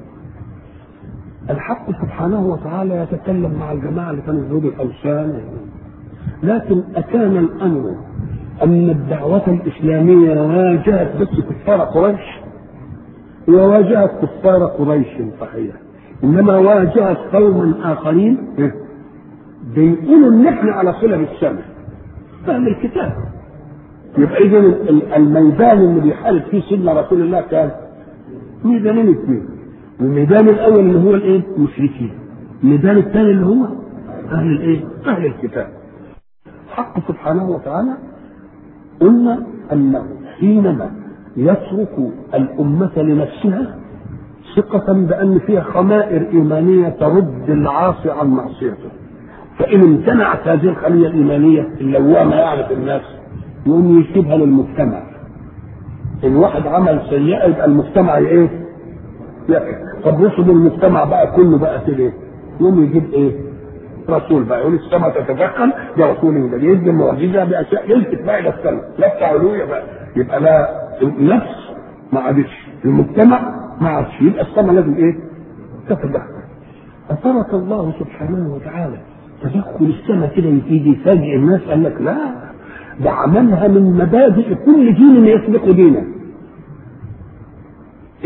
الحق سبحانه وتعالى يتكلم مع الجماعة اللي كانوا يعبدوا الأوثان لكن أكان الأمر أن الدعوة الإسلامية واجهت بس كفار قريش وواجهت كفار قريش صحيح إنما واجهت قوما آخرين بيقولوا إن إحنا على صلة بالسماء فهم الكتاب يبقى إذا الميدان اللي بيحارب فيه سيدنا رسول الله كان ميدانين اثنين الميدان الأول اللي هو الإيه؟ المشركين الميدان الثاني اللي هو أهل الإيه؟ أهل الكتاب حق سبحانه وتعالى قلنا أنه حينما يترك الأمة لنفسها ثقة بأن فيها خمائر إيمانية ترد العاصي عن معصيته فإن امتنعت هذه الخلية الإيمانية اللوامة يعرف الناس يقوم يسيبها للمجتمع الواحد عمل سيئة يبقى المجتمع ايه؟ طب رسل المجتمع بقى كله بقى كده ايه؟ يقوم يجيب ايه؟ رسول بقى يقول السماء تتدخل ده رسول ده يدي المعجزه باشياء يلفت بقى الى السماء لفت علويه بقى يبقى لا النفس ما عادتش المجتمع ما عادش يبقى السماء لازم ايه؟ تتدخل فترك الله سبحانه وتعالى تدخل السماء كده يجي يفاجئ الناس قال لك لا ده عملها من مبادئ كل دين يسبق دينه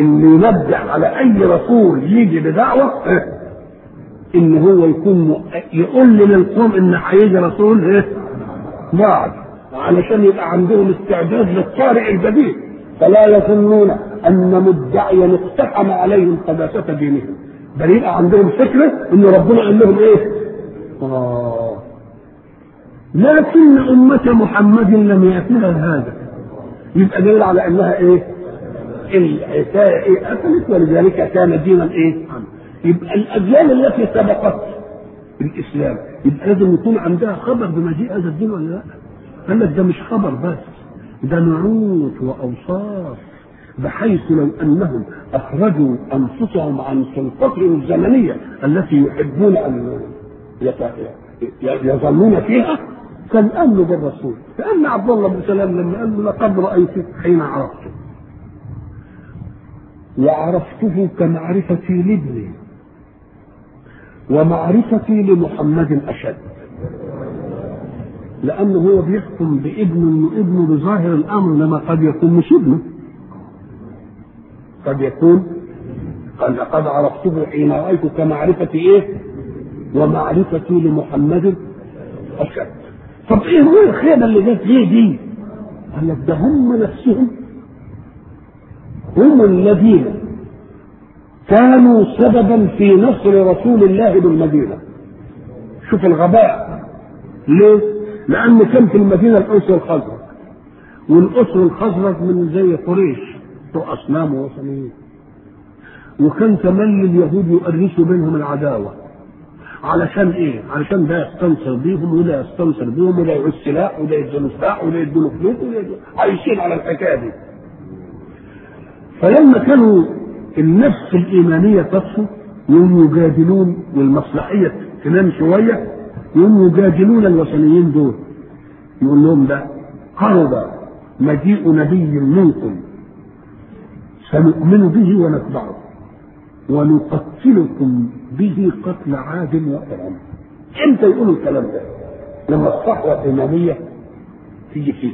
اللي ينبه على اي رسول يجي بدعوه إيه؟ ان هو يكون م- يقول للقوم ان هيجي رسول ايه بعد علشان يبقى عندهم استعداد للطارئ الجديد فلا يظنون ان مدعيا اقتحم عليهم قداسه دينهم بل يبقى عندهم فكره ان ربنا قال لهم ايه؟ آه. لكن أمة محمد لم يأتها هذا يبقى دليل على أنها إيه؟ العتاء إيه قتلت ولذلك كان دينا إيه؟ يبقى الأجيال التي سبقت الإسلام يبقى لازم يكون عندها خبر بمجيء هذا الدين ولا لا؟ قال لك ده مش خبر بس ده نعوت وأوصاف بحيث لو أنهم أخرجوا أنفسهم عن سلطتهم الزمنية التي يحبون أن يت- يظلون فيها كان امنوا بالرسول كان عبد الله بن سلام لما قال له لقد رايتك حين عرفته وعرفته كمعرفتي لابني ومعرفتي لمحمد اشد لانه هو بيحكم بابنه انه ابنه بظاهر الامر لما قد يكون مش ابنه قد يكون قد لقد عرفته حين رايته كمعرفتي ايه ومعرفتي لمحمد أشد طب ايه هو الخيبة اللي جت ليه دي؟ قال لك ده هم نفسهم هم الذين كانوا سببا في نصر رسول الله بالمدينة شوف الغباء ليه؟ لأن كان في المدينة الأنس والخزرج والأسر الخزرج من زي قريش بتوع أصنام ووثنيين وكان تملي اليهود يؤرسوا بينهم العداوة علشان ايه؟ علشان ده يستنصر بيهم وده يستنصر بيهم وده يعوز سلاح وده يديله سلاح وده يديله فلوس وده يديله عايشين على الحكايه دي. فلما كانوا النفس الايمانيه تصفو يوم يجادلون والمصلحيه تنام شويه يوم يجادلون الوثنيين دول يقول لهم ده قرب مجيء نبي منكم سنؤمن به ونتبعه ونقتلكم به قتل عاد وإرم امتى يقولوا الكلام ده لما الصحوة الإمامية تيجي فيه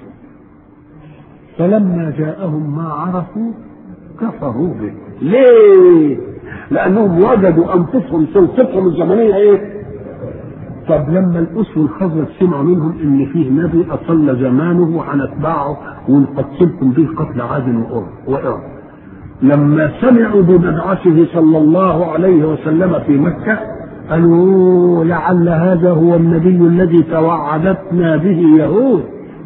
فلما جاءهم ما عرفوا كفروا به ليه لأنهم وجدوا أنفسهم سلطتهم الزمنية إيه طب لما الأس والخزرج سمعوا منهم إن فيه نبي أطل زمانه هنتبعه ونقتلكم به قتل عاد وإرم لما سمعوا بمبعثه صلى الله عليه وسلم في مكة قالوا لعل هذا هو النبي الذي توعدتنا به يهود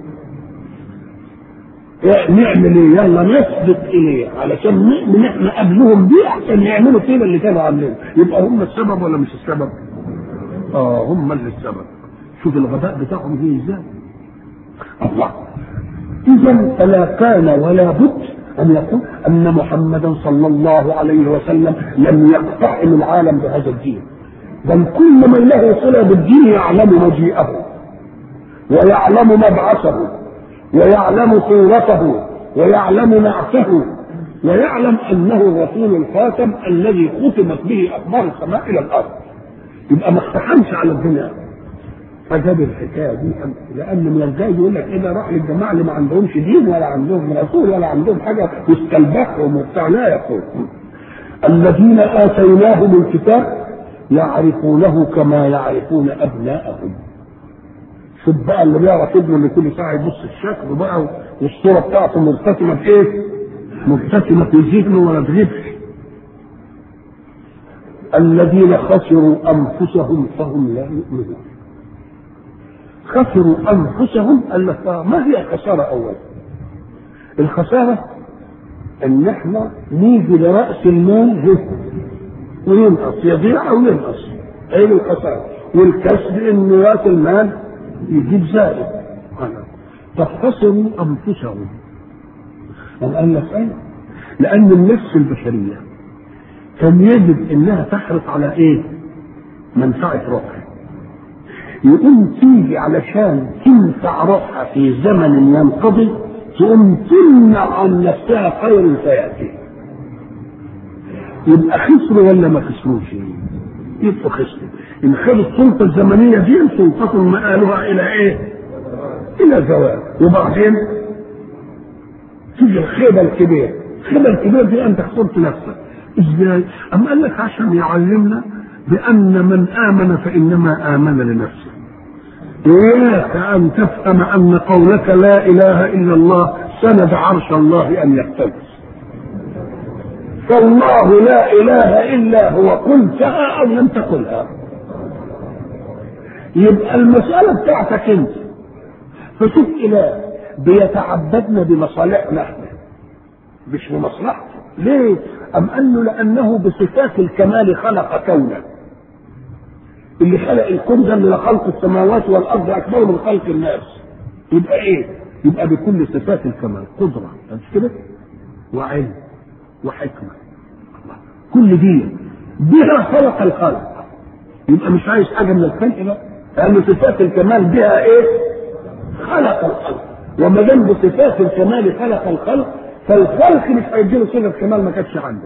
إيه نعمل ايه يلا نثبت اليه علشان نؤمن احنا قبلهم بيه احسن يعملوا كده اللي كانوا عاملينه يبقى هم السبب ولا مش السبب؟ اه هم اللي السبب شوف الغباء بتاعهم ايه ازاي الله اذا فلا كان ولا بد أن يقول أن محمدا صلى الله عليه وسلم لم يقتحم العالم بهذا الدين بل كل من له صلة بالدين يعلم مجيئه ويعلم مبعثه ويعلم صورته ويعلم نعته ويعلم أنه الرسول الخاتم الذي ختمت به أخبار السماء إلى الأرض يبقى ما اقتحمش على الدنيا فجاب الحكايه دي لان من الجاي يقول لك ايه ده راح للجماعه اللي ما عندهمش دين ولا عندهم رسول ولا عندهم حاجه يستلبخهم وبتاع لا يقول الذين اتيناهم الكتاب يعرفونه كما يعرفون ابناءهم شوف بقى اللي بيعرف ابنه اللي كل ساعه يبص الشكل بقى والصوره بتاعته مرتسمه بايه؟ مرتسمه في ذهنه ولا تغيبش الذين خسروا انفسهم فهم لا يؤمنون خسروا انفسهم قال لك ما هي الخساره اولا؟ الخساره ان احنا نيجي لراس المال وينقص يضيع او ينقص ايه الخساره والكسب ان راس المال يجيب زائد طب خسروا انفسهم قال لك ايه؟ لان النفس البشريه كان يجب انها تحرص على ايه؟ منفعه روحها يقوم تيجي علشان تنفع روحها في زمن ينقضي تقوم تمنع عن نفسها خير سياتي يبقى خسروا ولا ما خسروش يبقوا خسروا ان خدوا السلطه الزمنيه دي سلطه مآلها الى ايه؟ الى زوال وبعدين تيجي الخيبه الكبيره خبر كبير في انت خسرت نفسك ازاي؟ أم قال لك عشان يعلمنا بأن من آمن فإنما آمن لنفسه إياك أن تفهم أن قولك لا إله إلا الله سند عرش الله أن يهتز فالله لا إله إلا هو قلتها أو لم تقلها يبقى المسألة بتاعتك أنت فشوف إله بيتعبدنا بمصالحنا احنا مش بمصلحته ليه؟ أم أنه لأنه بصفات الكمال خلق كونه اللي خلق الكون ده اللي خلق السماوات والأرض أكبر من خلق الناس يبقى إيه؟ يبقى بكل صفات الكمال قدرة مش كده؟ وعلم وحكمة الله. كل دي بها خلق الخلق يبقى مش عايز حاجة من الخلق بقى لأن صفات الكمال بها إيه؟ خلق الخلق وما دام بصفات الكمال خلق الخلق فالخلق مش هيديله صفة كمال ما كانتش عنده.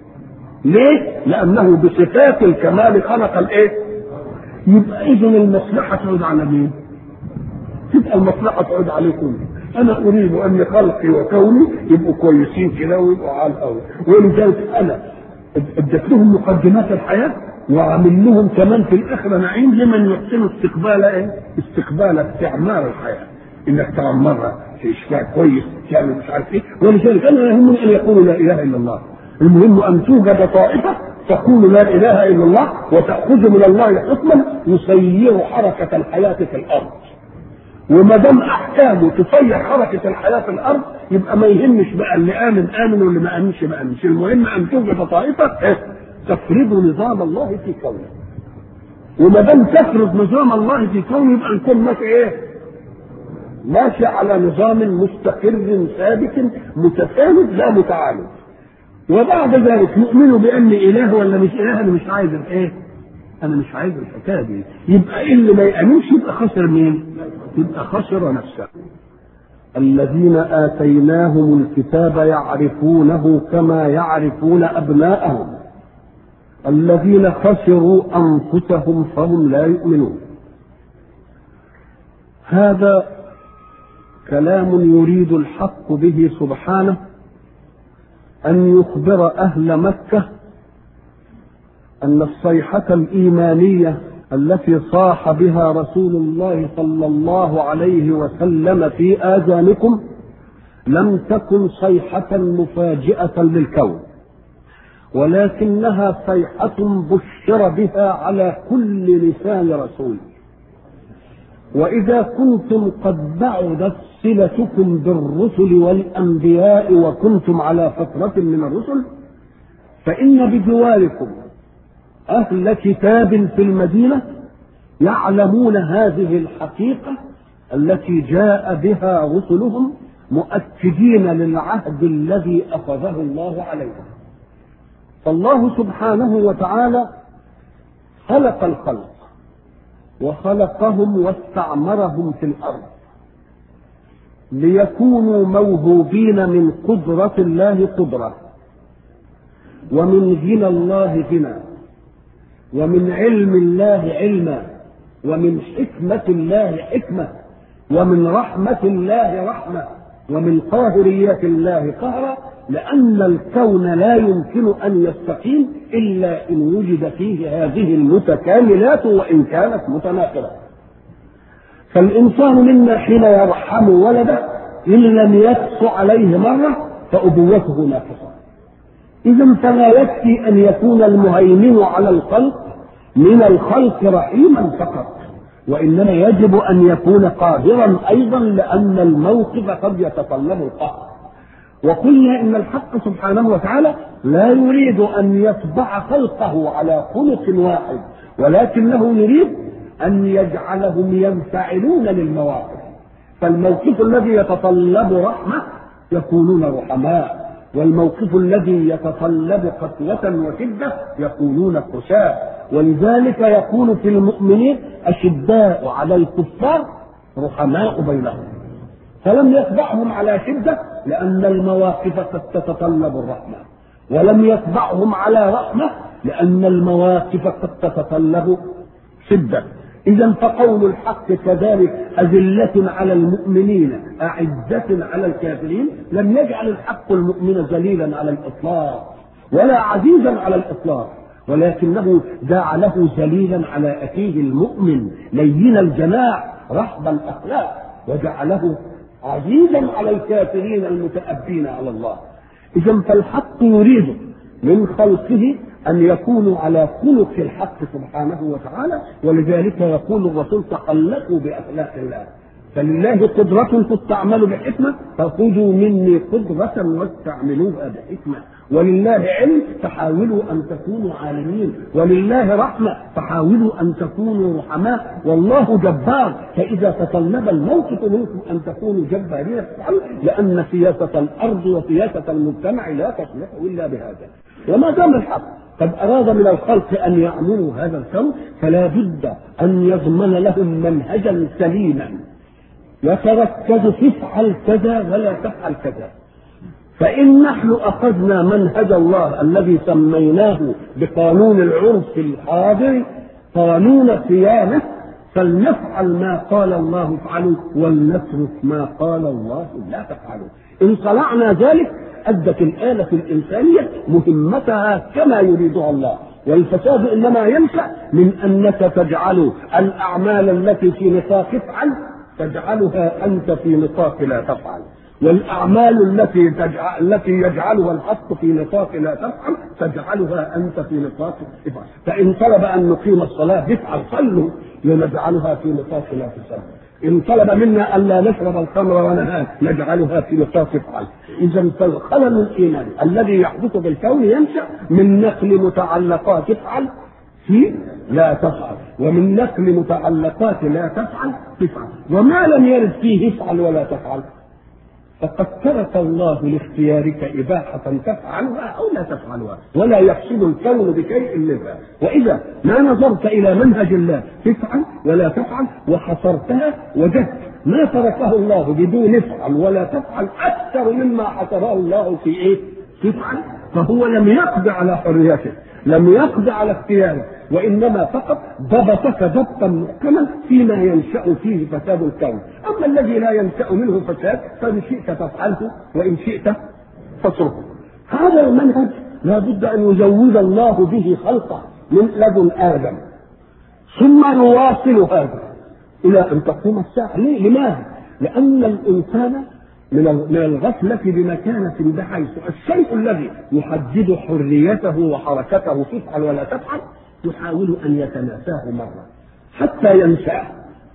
ليه؟ لأنه بصفات الكمال خلق الإيه؟ يبقى إذا المصلحة تعود على مين؟ تبقى المصلحة تعود عليكم. أنا أريد أن خلقي وكوني يبقوا كويسين كده ويبقوا على الأول، ولذلك أنا اديت لهم مقدمات الحياة وعامل لهم كمان في الآخرة نعيم لمن يحسن استقبال إيه؟ استقبال استعمار الحياة. انك تعمرها في اشباع كويس تعمل مش عارف ايه ولذلك انا لا يهمني ان يقولوا لا اله الا الله المهم ان توجد طائفه تقول لا اله الا الله وتاخذ من الله حكما يسير حركه الحياه في الارض وما دام احكامه تسير حركه الحياه في الارض يبقى ما يهمش بقى اللي امن امن واللي ما امنش ما امنش المهم ان توجد طائفه إيه؟ تفرض نظام الله في كونه وما دام تفرض نظام الله في كونه يبقى نكون ماشي ايه؟ ماشي على نظام مستقر ثابت متساند لا متعالج وبعد ذلك يؤمن بان اله ولا مش اله انا مش عايز الايه؟ انا مش عايز الحكايه دي يبقى اللي ما يامنش يبقى خسر مين؟ يبقى خسر نفسه الذين اتيناهم الكتاب يعرفونه كما يعرفون ابناءهم الذين خسروا انفسهم فهم لا يؤمنون هذا كلام يريد الحق به سبحانه ان يخبر اهل مكه ان الصيحه الايمانيه التي صاح بها رسول الله صلى الله عليه وسلم في اذانكم لم تكن صيحه مفاجئه للكون ولكنها صيحه بشر بها على كل لسان رسول واذا كنتم قد بعدت صلتكم بالرسل والانبياء وكنتم على فتره من الرسل فان بجواركم اهل كتاب في المدينه يعلمون هذه الحقيقه التي جاء بها رسلهم مؤكدين للعهد الذي اخذه الله عليهم فالله سبحانه وتعالى خلق الخلق وخلقهم واستعمرهم في الارض ليكونوا موهوبين من قدرة الله قدرة ومن غنى الله غنى ومن علم الله علما ومن حكمة الله حكمة ومن رحمة الله رحمة ومن قاهريات الله قهرا لأن الكون لا يمكن أن يستقيم إلا إن وجد فيه هذه المتكاملات وإن كانت متناقضة فالإنسان منا حين يرحم ولده إن لم يقص عليه مرة فأبوته ناقصة إذا فلا يكفي أن يكون المهيمن على الخلق من الخلق رحيما فقط وإنما يجب أن يكون قاهرا أيضا لأن الموقف قد يتطلب القهر وقلنا ان الحق سبحانه وتعالى لا يريد ان يطبع خلقه على خلق واحد ولكنه يريد ان يجعلهم ينفعلون للمواقف فالموقف الذي يتطلب رحمه يكونون رحماء والموقف الذي يتطلب قسوة وشدة يكونون قساة ولذلك يكون في المؤمنين أشداء على الكفار رحماء بينهم فلم يتبعهم على شدة لأن المواقف قد تتطلب الرحمة ولم يتبعهم على رحمة لأن المواقف قد تتطلب شدة إذا فقول الحق كذلك أذلة على المؤمنين أعزة على الكافرين لم يجعل الحق المؤمن ذليلا على الإطلاق ولا عزيزا على الإطلاق ولكنه جعله ذليلا على أخيه المؤمن لين الجماع رحب الأخلاق وجعله عزيزا على الكافرين المتأبين على الله إذا فالحق يريد من خلقه أن يكونوا على خلق الحق سبحانه وتعالى ولذلك يقول الرسول تخلقوا بأخلاق الله فلله قدرة تستعمل بحكمة فخذوا مني قدرة واستعملوها بحكمة ولله علم فحاولوا أن تكونوا عالمين ولله رحمة فحاولوا أن تكونوا رحماء والله جبار فإذا تطلب الموقف منكم أن تكونوا جبارين لأن سياسة الأرض وسياسة المجتمع لا تصلح إلا بهذا وما دام الحق قد أراد من الخلق أن يعملوا هذا الكون فلا بد أن يضمن لهم منهجا سليما يتركز تفعل كذا ولا تفعل كذا فإن نحن أخذنا منهج الله الذي سميناه بقانون العرف الحاضر قانون صيانة فلنفعل ما قال الله افعلوا ولنترك ما قال الله لا تفعلوا إن صنعنا ذلك أدت الآلة الإنسانية مهمتها كما يريدها الله والفساد إنما ينشأ من أنك تجعل الأعمال التي في نطاق افعل تجعلها أنت في نطاق لا تفعل والأعمال التي تجعل التي يجعلها الحق في نطاق لا تفعل تجعلها أنت في نطاق افعل فإن طلب أن نقيم الصلاة افعل صلوا لنجعلها في نطاق لا تصلوا إن طلب منا ألا نشرب الخمر ونهان نجعلها في نطاق افعل إذا فالخلل الإيماني الذي يحدث بالكون ينشأ من نقل متعلقات افعل في لا تفعل ومن نقل متعلقات لا تفعل تفعل وما لم يرد فيه افعل ولا تفعل فقد ترك الله لاختيارك إباحة تفعلها أو لا تفعلها ولا يحصل الكون بشيء منها وإذا ما نظرت إلى منهج الله تفعل ولا تفعل وحصرتها وجدت ما تركه الله بدون افعل ولا تفعل أكثر مما حصره الله في إيه؟ تفعل فهو لم يقضي على حريتك لم يقضي على اختيارك وانما فقط ضبطك ضبطا محكما فيما ينشا فيه فساد الكون اما الذي لا ينشا منه فساد فان شئت تفعله وان شئت فاتركه هذا المنهج لا بد ان يزود الله به خلقه من لدن ادم ثم يواصل هذا الى ان تقوم الساعه ليه؟ لماذا؟ لان الانسان من من الغفلة بمكانة بحيث الشيء الذي يحدد حريته وحركته تفعل ولا تفعل يحاول أن يتناساه مرة حتى ينساه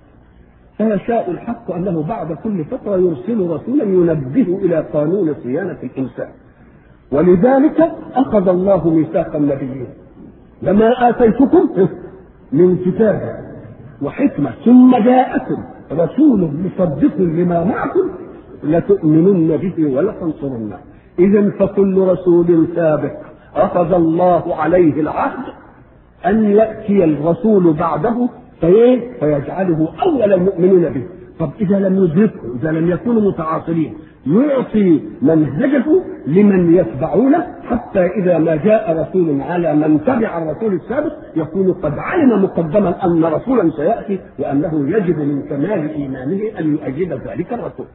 فيشاء الحق أنه بعد كل فترة يرسل رسولا ينبه إلى قانون صيانة الإنسان ولذلك أخذ الله ميثاق النبيين لما آتيتكم من كتاب وحكمة ثم جاءكم رسول مصدق لما معكم لتؤمنن به ولتنصرنه إذا فكل رسول سابق أخذ الله عليه العهد أن يأتي الرسول بعده فإيه؟ فيجعله أول المؤمنين به طب إذا لم يدركه إذا لم يكونوا متعاصرين يعطي منهجه لمن يتبعونه حتى إذا ما جاء رسول على من تبع الرسول السابق يكون قد علم مقدما أن رسولا سيأتي وأنه يجب من كمال إيمانه أن يؤيد ذلك الرسول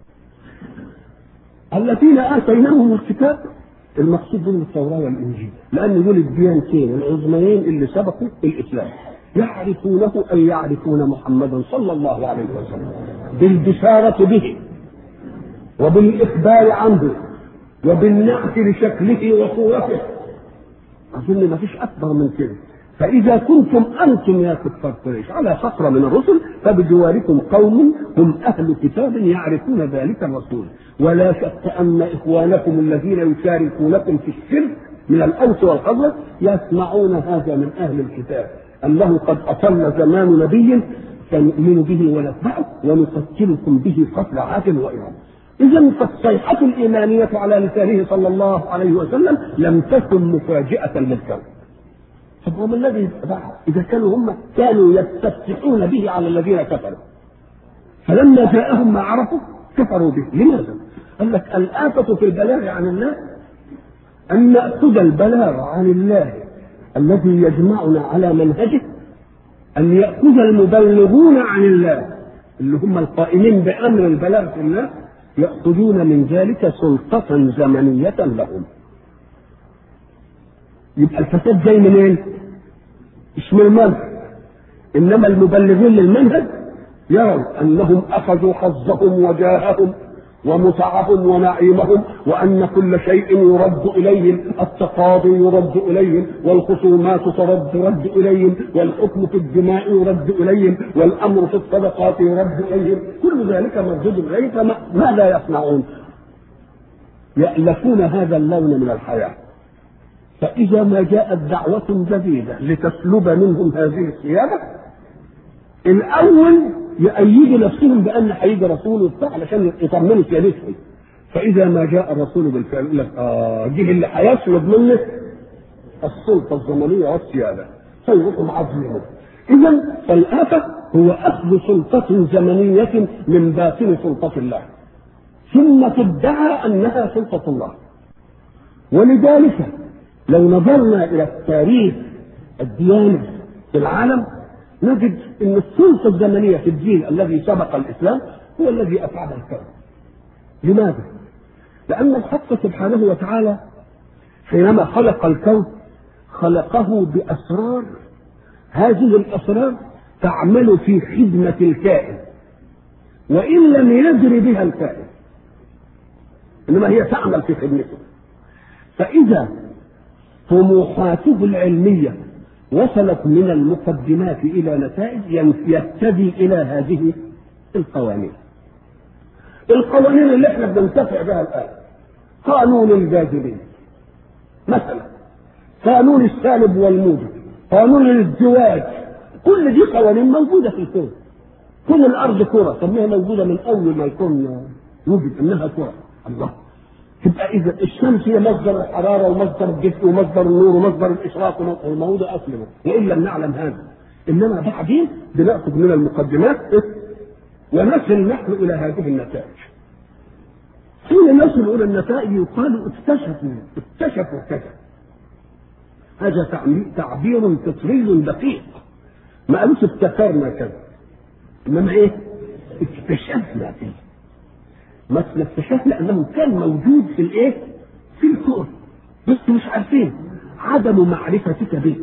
الذين آتيناهم الكتاب المقصود بهم التوراة والإنجيل لأن دول الديانتين العظميين اللي سبقوا الإسلام يعرفونه أي يعرفون محمدا صلى الله عليه وسلم بالبشارة به وبالإخبار عنه وبالنعت لشكله وصورته أظن ما فيش أكبر من كده فإذا كنتم أنتم يا كفار قريش على فترة من الرسل فبجواركم قوم هم أهل كتاب يعرفون ذلك الرسول ولا شك أن إخوانكم الذين يشاركونكم في الشرك من الأوس والخزرج يسمعون هذا من أهل الكتاب أنه قد أصل زمان نبي فنؤمن به ونتبعه ونقتلكم به قتل عاد وإرام إذا فالصيحة الإيمانية على لسانه صلى الله عليه وسلم لم تكن مفاجئة للكون طب وما الذي بعد إذا كانوا هم كانوا يستفتحون به على الذين كفروا فلما جاءهم ما عرفوا كفروا به لماذا؟ قال لك الآفة في البلاغ عن الله أن نأخذ البلاغ عن الله الذي يجمعنا على منهجه أن يأخذ المبلغون عن الله اللي هم القائمين بأمر البلاغ في الله يأخذون من ذلك سلطة زمنية لهم يبقى الفساد جاي منين؟ مش من المنهج انما المبلغين للمنهج يروا انهم اخذوا حظهم وجاههم ومتعهم ونعيمهم وان كل شيء يرد اليهم التقاضي يرد اليهم والخصومات ترد ترد اليهم والحكم في الدماء يرد اليهم والامر في الصدقات يرد اليهم كل ذلك مردود اليه فماذا يصنعون؟ يألفون هذا اللون من الحياه فإذا ما جاءت دعوة جديدة لتسلب منهم هذه الثيابة الأول يأيدوا نفسهم بأن هيجي رسول وبتاع علشان يطمنوا سيادتهم فإذا ما جاء الرسول بالفعل يقول لك آه جه اللي هيسلب منه السلطة الزمنية والسيادة فيروحوا معظمهم إذا فالآفة هو أخذ سلطة زمنية من باطن سلطة الله ثم تدعى أنها سلطة الله ولذلك لو نظرنا الى التاريخ الدياني في العالم نجد ان السلطه الزمنيه في الدين الذي سبق الاسلام هو الذي افعل الكون. لماذا؟ لان الحق سبحانه وتعالى حينما خلق الكون خلقه باسرار هذه الاسرار تعمل في خدمه الكائن وان لم يجري بها الكائن انما هي تعمل في خدمته فاذا طموحاته العلمية وصلت من المقدمات إلى نتائج يهتدي إلى هذه القوانين. القوانين اللي احنا بننتفع بها الآن قانون الجاذبية مثلا قانون السالب والموجب قانون الازدواج كل دي قوانين موجودة في الكون كل الأرض كرة طب هي موجودة من أول ما الكون وجد إنها كرة الله تبقى اذا الشمس هي مصدر الحراره ومصدر الجسم ومصدر النور ومصدر الاشراق ما هو ده اصله وان لم نعلم هذا انما بعدين بناخذ من المقدمات ونصل نحن الى هذه النتائج حين نصل الى النتائج يقال اكتشفوا اكتشفوا كذا هذا تعبير فطري دقيق ما قالوش ابتكرنا كذا انما ايه اكتشفنا فيه مثل اكتشفنا انه كان موجود في الايه؟ في الكون بس مش عارفين عدم معرفتك به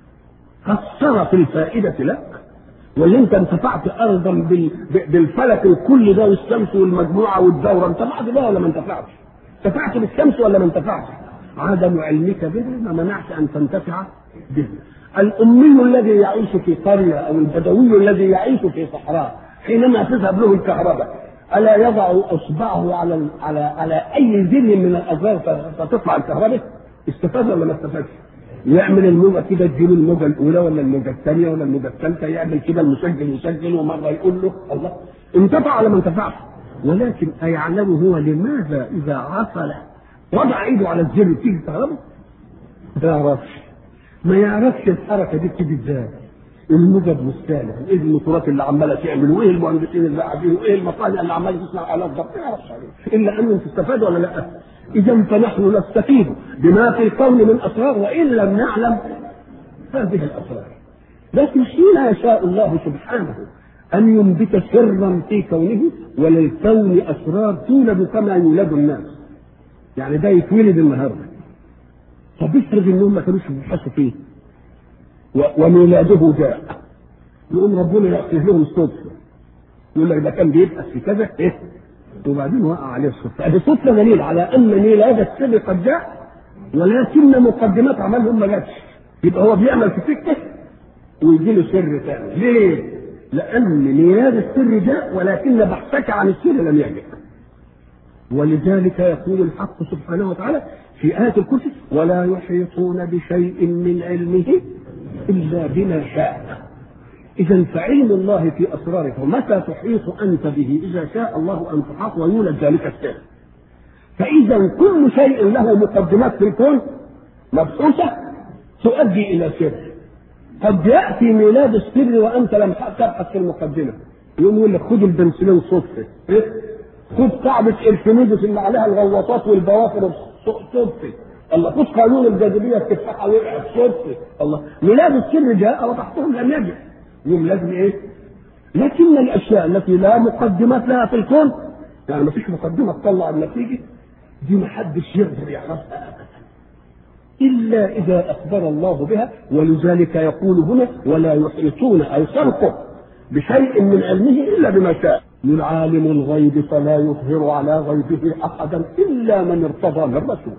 قصرت الفائدة لك واللي انت انتفعت ايضا بالفلك الكل ده والشمس والمجموعه والدوره انتفعت بها ولا ما انتفعتش؟ انتفعت بالشمس ولا ما انتفعتش؟ عدم علمك به ما منعش ان تنتفع به. الامي الذي يعيش في قريه او البدوي الذي يعيش في صحراء حينما تذهب له الكهرباء الا يضع اصبعه على على على اي زر من الازرار فتطلع الكهرباء استفاد ولا ما استفادش؟ يعمل الموجة كده تجيله الموجة الأولى ولا الموجة الثانية ولا الموجة الثالثة يعمل كده المسجل يسجل ومرة يقول له الله انتفع ولا ما انتفعش؟ ولكن أيعلم هو لماذا إذا عفل وضع إيده على الزر تيجي الكهرباء؟ ما يعرفش ما يعرفش الحركة دي بتيجي إزاي الموجب والسالب ايه الموتورات اللي عماله تعمل وايه المهندسين اللي قاعدين وايه المصانع اللي عماله تصنع الات ضغط ما يعرفش عليه الا انهم تستفادوا ولا لا اذا فنحن نستفيد بما في الكون من اسرار وان لم نعلم هذه الاسرار لكن حين يشاء الله سبحانه ان ينبت سرا في كونه وللكون اسرار تولد كما يولد الناس يعني ده يتولد النهارده طب افرض انهم ما كانوش بيبحثوا فيه وميلاده جاء يقوم ربنا يحسب لهم صدفه يقول لك ده كان بيبحث في كذا ايه وبعدين وقع عليه الصدفه هذه صدفه دليل على ان ميلاد السر قد جاء ولكن مقدمات عملهم ما جاتش يبقى هو بيعمل في سكه ويجي له سر ثاني ليه؟ لان ميلاد السر جاء ولكن بحثك عن السر لم يجد ولذلك يقول الحق سبحانه وتعالى في آية الكرسي ولا يحيطون بشيء من علمه إلا بما شاء إذا فعلم الله في أسرارك ومتى تحيط أنت به إذا شاء الله أن تحاط ويولد ذلك السر فإذا كل شيء له مقدمات في الكون مبثوثة تؤدي إلى سر قد يأتي ميلاد السر وأنت لم تبحث في المقدمة يقوم يقول لك خد البنسلين صدفة إيه؟ خد كعبة اركميدس اللي عليها الغواصات والبوافر صدفة الله خد قانون الجاذبية التفاحة وقعت صدفة الله ميلاد السر جاء وتحتهم لم يجد يوم لازم ايه لكن الاشياء التي لا مقدمات لها في الكون يعني ما فيش مقدمه تطلع النتيجه دي ما حدش يقدر يعرفها ابدا الا اذا اخبر الله بها ولذلك يقول هنا ولا يحيطون اي خلقه بشيء من علمه الا بما شاء من عالم الغيب فلا يظهر على غيبه احدا الا من ارتضى من رسول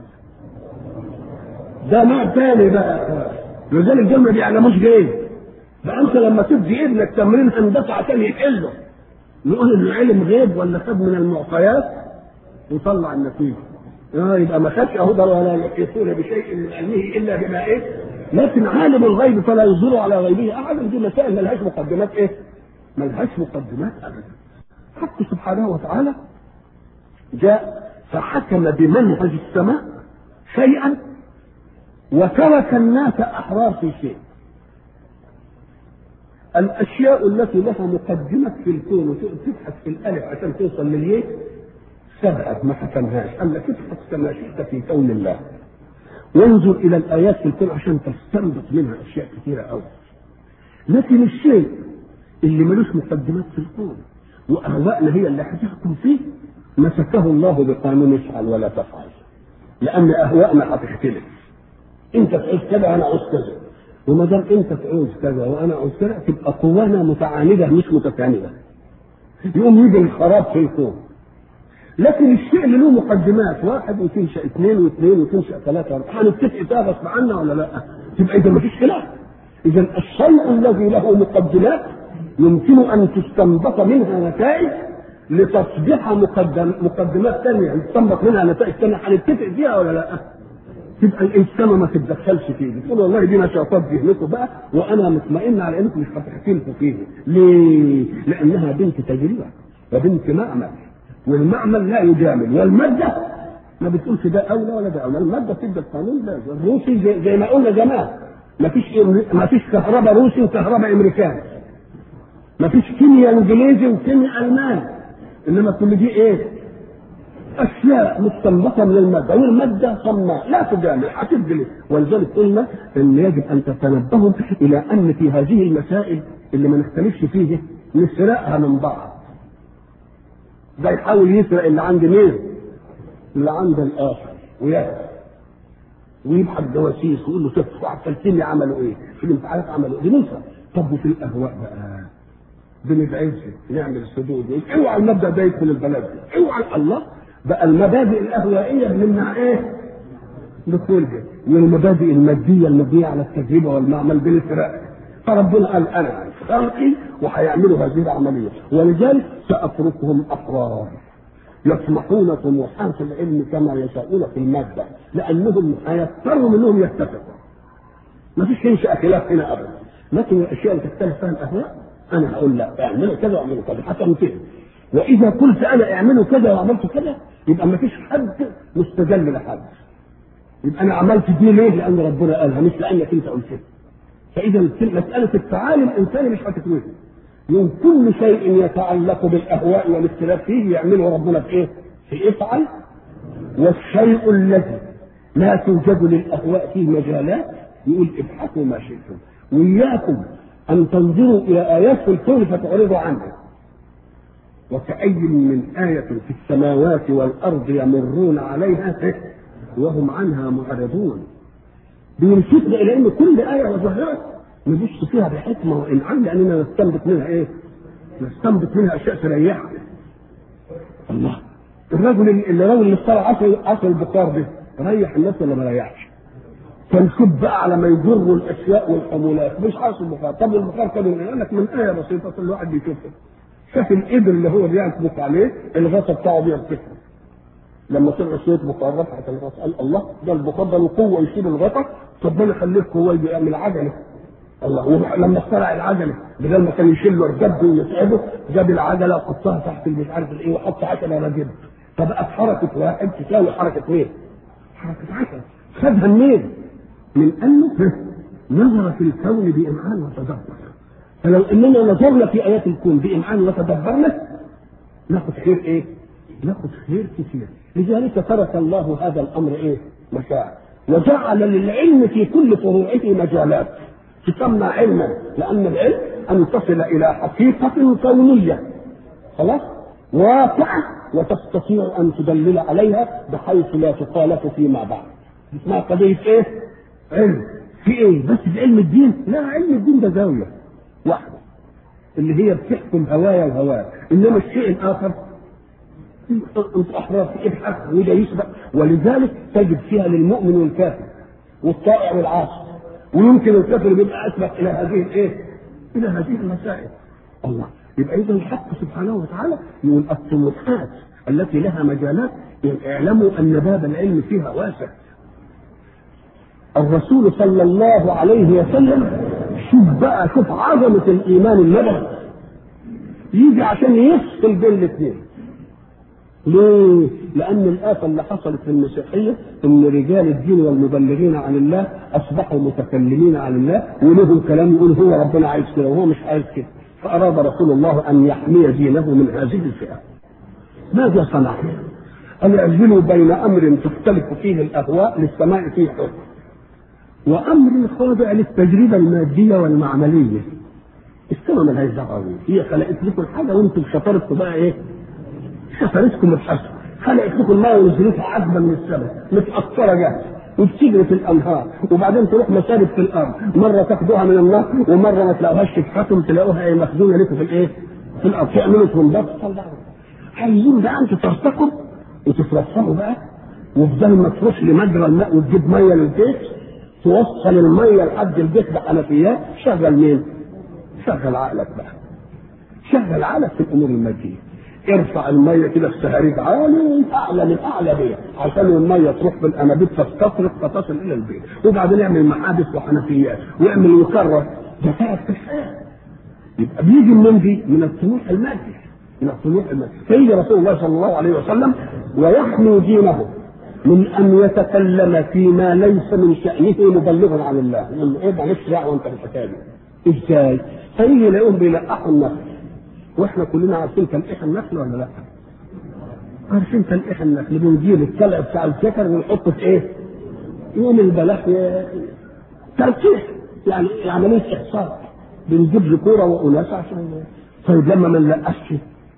ده نوع ثاني بقى لذلك دول ما بيعلموش غيب بقى انت لما تدي ابنك تمرين هندسه عشان يحله نقول انه علم غيب ولا خد من المعطيات وطلع النتيجه اه يبقى ما خدش اهو ده ولا يحيطون بشيء من علمه الا بما ايه لكن عالم الغيب فلا يظهر على غيبه احدا دي مسائل ملهاش مقدمات ايه ملهاش مقدمات ابدا حتى سبحانه وتعالى جاء فحكم بمنهج السماء شيئا وترك الناس احرار في شيء الاشياء التي لها مقدمه في الكون وتبحث في الالف عشان توصل لليه سبقت ما حكمهاش قال لك ابحث كما شئت في كون الله وانظر الى الايات في الكون عشان تستنبط منها اشياء كثيره قوي لكن الشيء اللي ملوش مقدمات في الكون واهواءنا هي اللي هتحكم فيه مسكه الله بقانون افعل ولا تفعل لان اهواءنا هتختلف انت تعوز كذا وانا عاوز كذا وما دام انت تعوز كذا وانا عاوز كذا تبقى قوانا متعانده مش متكامله يقوم يجي الخراب في الكون لكن الشيء اللي له مقدمات واحد وتنشا اثنين واثنين وتنشا ثلاثه واربعه هنتفق فيها غصب عنا ولا لا؟ تبقى اذا ما فيش خلاف اذا الشيء الذي له مقدمات يمكن ان تستنبط منها نتائج لتصبح مقدم مقدمات ثانيه تستنبط منها نتائج ثانيه هنتفق فيها ولا لا؟ تبقى الانسان ما تتدخلش فيه بتقول والله دي نشاطات ذهنكم بقى وانا مطمئن على انكم مش هتحكموا فيه ليه؟ لانها بنت تجربه وبنت معمل والمعمل لا يجامل والماده ما بتقولش ده اولى ولا ده اولى الماده بتدي القانون ده الروسي زي, زي ما قلنا زمان ما فيش ما فيش كهرباء روسي وكهرباء امريكاني ما فيش كيمياء انجليزي وكيمياء الماني انما كل دي ايه؟ اشياء مستنبطه من الماده والماده صماء لا تجامل هتبدل ولذلك قلنا ان يجب ان تتنبهوا الى ان في هذه المسائل اللي ما نختلفش فيه نسرقها من بعض ده يحاول يسرق اللي عند مين؟ اللي عند الاخر ويهرب ويبحث جواسيس ويقول له شوف عسلتني عملوا ايه؟ في الامتحانات عملوا ايه؟ بنسرق طب وفي الاهواء بقى بنتعز نعمل سدود اوعى المبدا ده يدخل البلد دي اوعى الله بقى المبادئ الاهوائيه بنمنع ايه؟ دخولها والمبادئ الماديه المبنيه على التجربه والمعمل بنسرقها فربنا قال انا خلقي وهيعملوا هذه العمليه ولذلك ساتركهم احرار يطمحون طموحات العلم كما يشاءون في الماده لانهم هيضطروا منهم يتفقوا ما فيش ينشا خلاف هنا ابدا لكن الاشياء اللي تختلف فيها الاهواء انا هقول لا اعملوا كذا واعملوا كذا حسب كده واذا قلت انا اعملوا كذا وعملت كذا يبقى ما فيش حد مستجل لحد يبقى انا عملت دي ليه؟ لان ربنا قالها مش لانك انت قلتها فاذا مساله التعالي الانساني مش هتتوجد من كل شيء يتعلق بالاهواء والاختلاف فيه يعمله ربنا في ايه؟ في افعل والشيء الذي لا توجد للاهواء فيه مجالات يقول ابحثوا ما شئتم واياكم ان تنظروا الى ايات في الكون فتعرضوا عنها وكأي من آية في السماوات والأرض يمرون عليها وهم عنها معرضون بيلفتنا إلى أن كل آية وظاهرة نبص فيها بحكمة وإنعام لأننا نستنبط منها إيه؟ نستنبط منها أشياء تريحنا الله الرجل اللي الراجل اللي اشترى عصر عصر البخار ده ريح الناس ولا ما ريحش؟ كان شوف بقى على ما يجروا الاشياء والحمولات مش عصر البخار طب البخار كان يقول لك من ايه بسيطه كل واحد بيشوفها شاف الابل اللي هو بيطبخ عليه الغطا بتاعه بيرتفع لما طلع شويه بخار رفعت الغطا قال الله ده البخار ده له قوه يشيل الغطا طب انا خليه قوه يعمل عجله الله لما اخترع العجله بدل ما كان يشيل له الجد ويتعبه جاب العجله وحطها تحت مش عارف الايه وحط عجله راجل فبقت حركه واحد تساوي حركه مين؟ حركه عجله خدها منين؟ من انه نظر في الكون بامعان وتدبر فلو اننا نظرنا في ايات الكون بامعان وتدبرنا ناخذ خير ايه؟ ناخذ خير كثير لذلك ترك الله هذا الامر ايه؟ مشاع وجعل للعلم في كل فروعه مجالات تسمى علما لان العلم ان تصل الى حقيقه كونيه خلاص واقعه وتستطيع ان تدلل عليها بحيث لا تخالف فيما بعد اسمها قضيه ايه؟ علم في ايه؟ بس في علم الدين؟ لا علم الدين ده زاويه واحده اللي هي بتحكم هوايا وهوايا انما الشيء الاخر انت احرار في ابحث وده يسبق ولذلك تجد فيها للمؤمن والكافر والطائع والعاصي ويمكن الكافر يبقى اسبق الى هذه الايه؟ الى هذه المسائل الله يبقى اذا الحق سبحانه وتعالى يقول الطموحات التي لها مجالات اعلموا ان باب العلم فيها واسع الرسول صلى الله عليه وسلم شوف بقى شوف عظمة الإيمان النبوي يجي عشان يفصل بين الاثنين ليه؟ لأن الآفة اللي حصلت في المسيحية إن رجال الدين والمبلغين عن الله أصبحوا متكلمين عن الله ولهم كلام يقول هو ربنا عايز كده وهو مش عايز كده فأراد رسول الله أن يحمي دينه من هذه الفئة ماذا صنع؟ أن يعزلوا بين أمر تختلف فيه الأهواء للسماء فيه حكم وامر خاضع للتجربه الماديه والمعمليه السماء ملهاش دعوه هي خلقت لكم الحاجه وانتم شطارتكم بقى ايه؟ شطارتكم الحسن خلقت لكم الماء ونزلتها عذبه من السماء متاثره جاهزه وبتجري في الانهار وبعدين تروح مسارب في الارض مره تاخدوها من النار ومره ما تلاقوهاش تفحتم تلاقوها ايه مخزونه لكم في الايه؟ في الارض تعملوا ترمبات عايزين بقى انتوا ترتقوا وتترفعوا بقى وبدل ما تروح لمجرى الماء وتجيب ميه للبيت توصل الميه لحد البيت بحنفيات شغل مين؟ شغل عقلك بقى. شغل عقلك في الامور الماديه. ارفع الميه كده في سهاريج عالي اعلى من اعلى بيت عشان الميه تروح بالانابيب تستطرق فتصل الى البيت وبعدين يعمل محابس وحنفيات ويعمل ويكرر ده تعب في الحياه يبقى بيجي من دي من الطموح المادي من الطموح المادي فيجي رسول الله صلى الله عليه وسلم ويحمي دينه من ان يتكلم فيما ليس من شانه مبلغا عن الله يقول له ايه معلش دعوه انت بالحكايه دي ازاي؟ فيجي يلاقيهم بيلقحوا النخل واحنا كلنا عارفين تلقيح النخل ولا لا؟ عارفين تلقيح النخل بنجيب الكلع بتاع الشكر ونحطه في ايه؟ يوم البلاح تلقيح يعني عمليه احصاء بنجيب ذكوره واناث عشان طيب لما ما نلقحش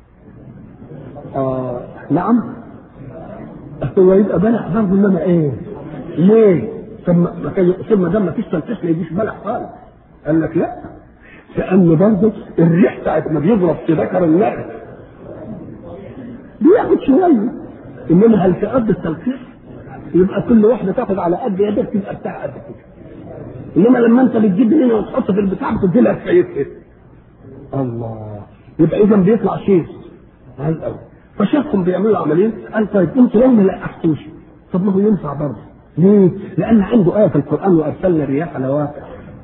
آه نعم هو يبقى بلح برضه انما ايه؟ ليه؟ ثم ثم ده ما فيش تلقيح ما يجيش بلح خالص قال لك لا لان برضه الريح بتاعت ما بيضرب في ذكر النخل بياخد شويه انما هل في قد التلقيح؟ يبقى كل واحده تاخد على قد يدك تبقى بتاع قد كده انما لما انت بتجيب هنا وتحط في البتاع بتدي لها كيف الله يبقى اذا بيطلع شيء عايز قوي فشافهم بيعملوا عمليه قال طيب انتوا ليه ما لقحتوش؟ طب ما هو ينفع برضه ليه؟ لان عنده ايه في القران وارسلنا الرياح لواقع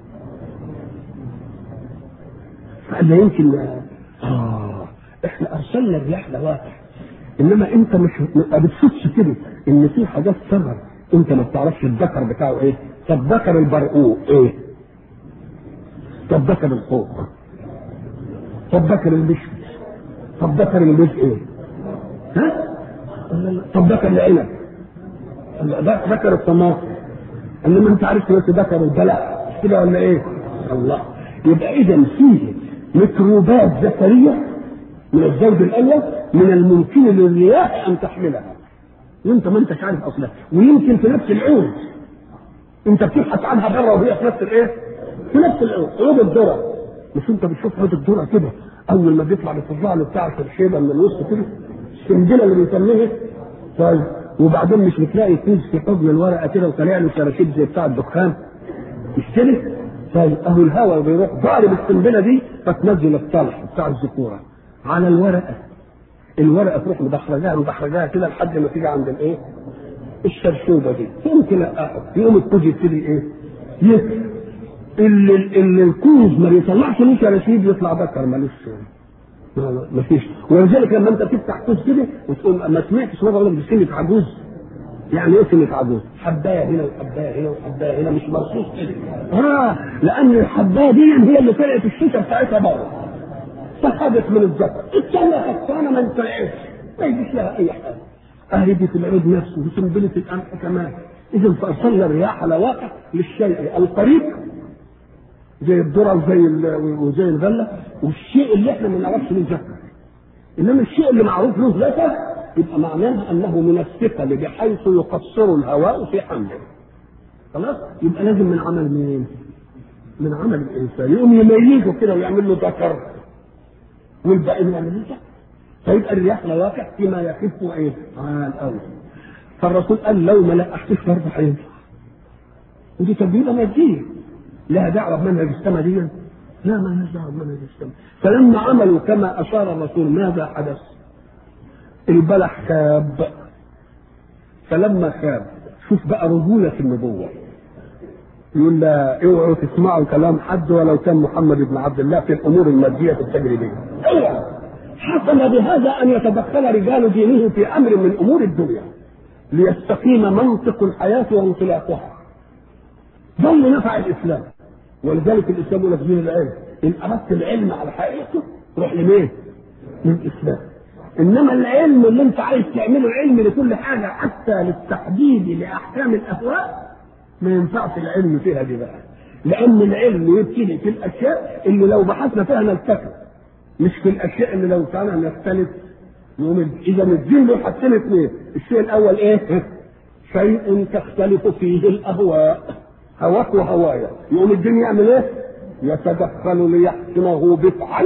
فقال له يمكن اه احنا ارسلنا الرياح لواقع انما انت مش ما بتشوفش كده ان في حاجات سبب انت ما بتعرفش الذكر بتاعه ايه؟ طب ذكر البرقوق ايه؟ طب ذكر الخوخ طب ذكر المشمش طب ذكر الجزء ايه؟ ها؟ طب ذكر العنب ذكر الطماطم انما انت عرفت بس ذكر البلع كده ولا ايه؟ الله يبقى اذا فيه ميكروبات ذكريه من الزوج الاول من الممكن للرياح ان تحملها وانت ما انتش عارف اصلها ويمكن في نفس العود انت بتبحث عنها بره وهي في نفس الايه؟ في نفس العود عود الذره مش انت بتشوف عود الذره كده اول ما بيطلع بيطلع له بتاع الشيبه من الوسط كده السنجله اللي بيسميها طيب وبعدين مش بتلاقي كيس في حضن الورقه كده وطالع له شراشيب زي بتاع الدخان مش كده؟ طيب اهو الهواء بيروح ضارب السنبله دي فتنزل الطلح بتاع الذكوره على الورقه الورقه تروح مدحرجاها مدحرجاها كده لحد ما تيجي عند الايه؟ الشرشوبه دي يمكن يقوم الكوز يبتدي ايه؟ يكسر اللي, اللي الكوز ما بيطلعش له شراشيب يطلع ذكر مالوش ما فيش ولذلك لما انت تفتح كوز كده وتقول ما سمعتش مره يقول لك دي سنه عجوز يعني ايه سنه عجوز؟ حبايه هنا وحبايه هنا وحبايه هنا مش مرصوص كده اه لان الحبايه دي هي اللي طلعت الشيشه بتاعتها بره فخدت من الذكر الثانيه خدتانه ما طلعتش ما يجيش لها اي حاجه اهي دي في العود نفسه وسنبله القمح كمان اذا فارسلنا الرياح على واقع للشيء القريب زي الذره وزي ال- وزي الغله والشيء اللي احنا ما نعرفش له زكاه انما الشيء اللي معروف له زكاه يبقى معناها انه من الثقل بحيث يقصر الهواء في حمله خلاص يبقى لازم من عمل مين؟ من عمل الانسان يقوم يميزه كده ويعمل له ذكر والباقي يعمل له ذكر فيبقى الرياح لا واقع فيما يخف ايه؟ على الاول فالرسول قال لو ما لقحتش برضه هينفع ودي تجربه ماديه لها دعوه بمنهج السماء دي لا ما لهاش دعوه بمنهج السماء فلما عملوا كما اشار الرسول ماذا حدث؟ البلح خاب فلما خاب شوف بقى رجوله النبوه يقول لا اوعوا تسمعوا كلام حد ولو كان محمد بن عبد الله في الامور الماديه التجريبيه اوعوا حصل بهذا ان يتدخل رجال دينه في امر من امور الدنيا ليستقيم منطق الحياه وانطلاقها ده اللي نفع الاسلام ولذلك الاسلام يقول لك دين العلم ان اردت العلم على حقيقته روح لمين؟ للاسلام انما العلم اللي انت عايز تعمله علم لكل حاجه حتى للتحديد لاحكام الاهواء ما ينفعش العلم فيها دي بقى لان العلم يبتدي في الاشياء اللي لو بحثنا فيها نلتفت مش في الاشياء اللي لو كان نختلف يقوم اذا الدين له حاجتين اثنين الشيء الاول ايه؟ شيء تختلف فيه الاهواء هواك وهوايا يقوم الدين يعمل ايه؟ يتدخل ليحكمه بفعل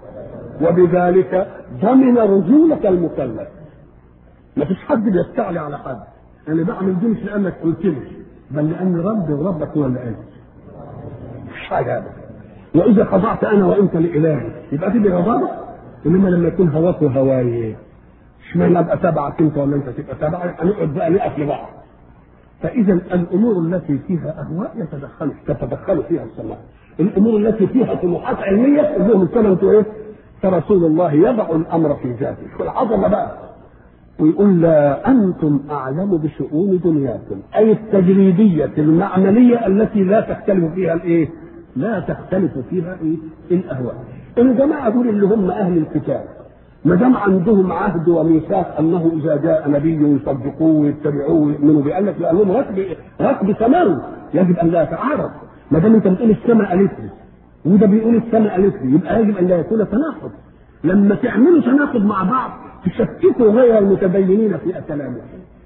وبذلك ضمن رجولة المكلف ما فيش حد بيستعلي على حد انا بعمل دي مش لانك قلت لي بل لان ربي وربك هو اللي قال مش حاجه ابدا واذا خضعت انا وانت لالهي يبقى تبقى غضبك انما لما يكون هواك وهواي اشمعنى ابقى تبعك انت ولا انت تبقى تبعي هنقعد بقى نقف لبعض فاذا الامور التي فيها اهواء يتدخل تتدخل فيها السماء الامور التي فيها طموحات علميه تقول لهم السماء انتوا ايه فرسول الله يضع الامر في ذاته شو العظمه بقى ويقول لا انتم اعلم بشؤون دنياكم اي التجريديه المعمليه التي لا تختلف فيها الايه؟ لا تختلف فيها ايه؟ الاهواء. الجماعه دول اللي هم اهل الكتاب ما دام عندهم عهد وميثاق انه اذا جاء نبي يصدقوه ويتبعوه ويؤمنوا به قال لك لانهم ركب ركب سماوي يجب ان لا يتعارض ما دام انت بتقول السماء قالت لي وده بيقول السماء قالت لي يبقى يجب ان لا يكون تناقض لما تعملوا تناقض مع بعض تشككوا غير المتدينين في كلامهم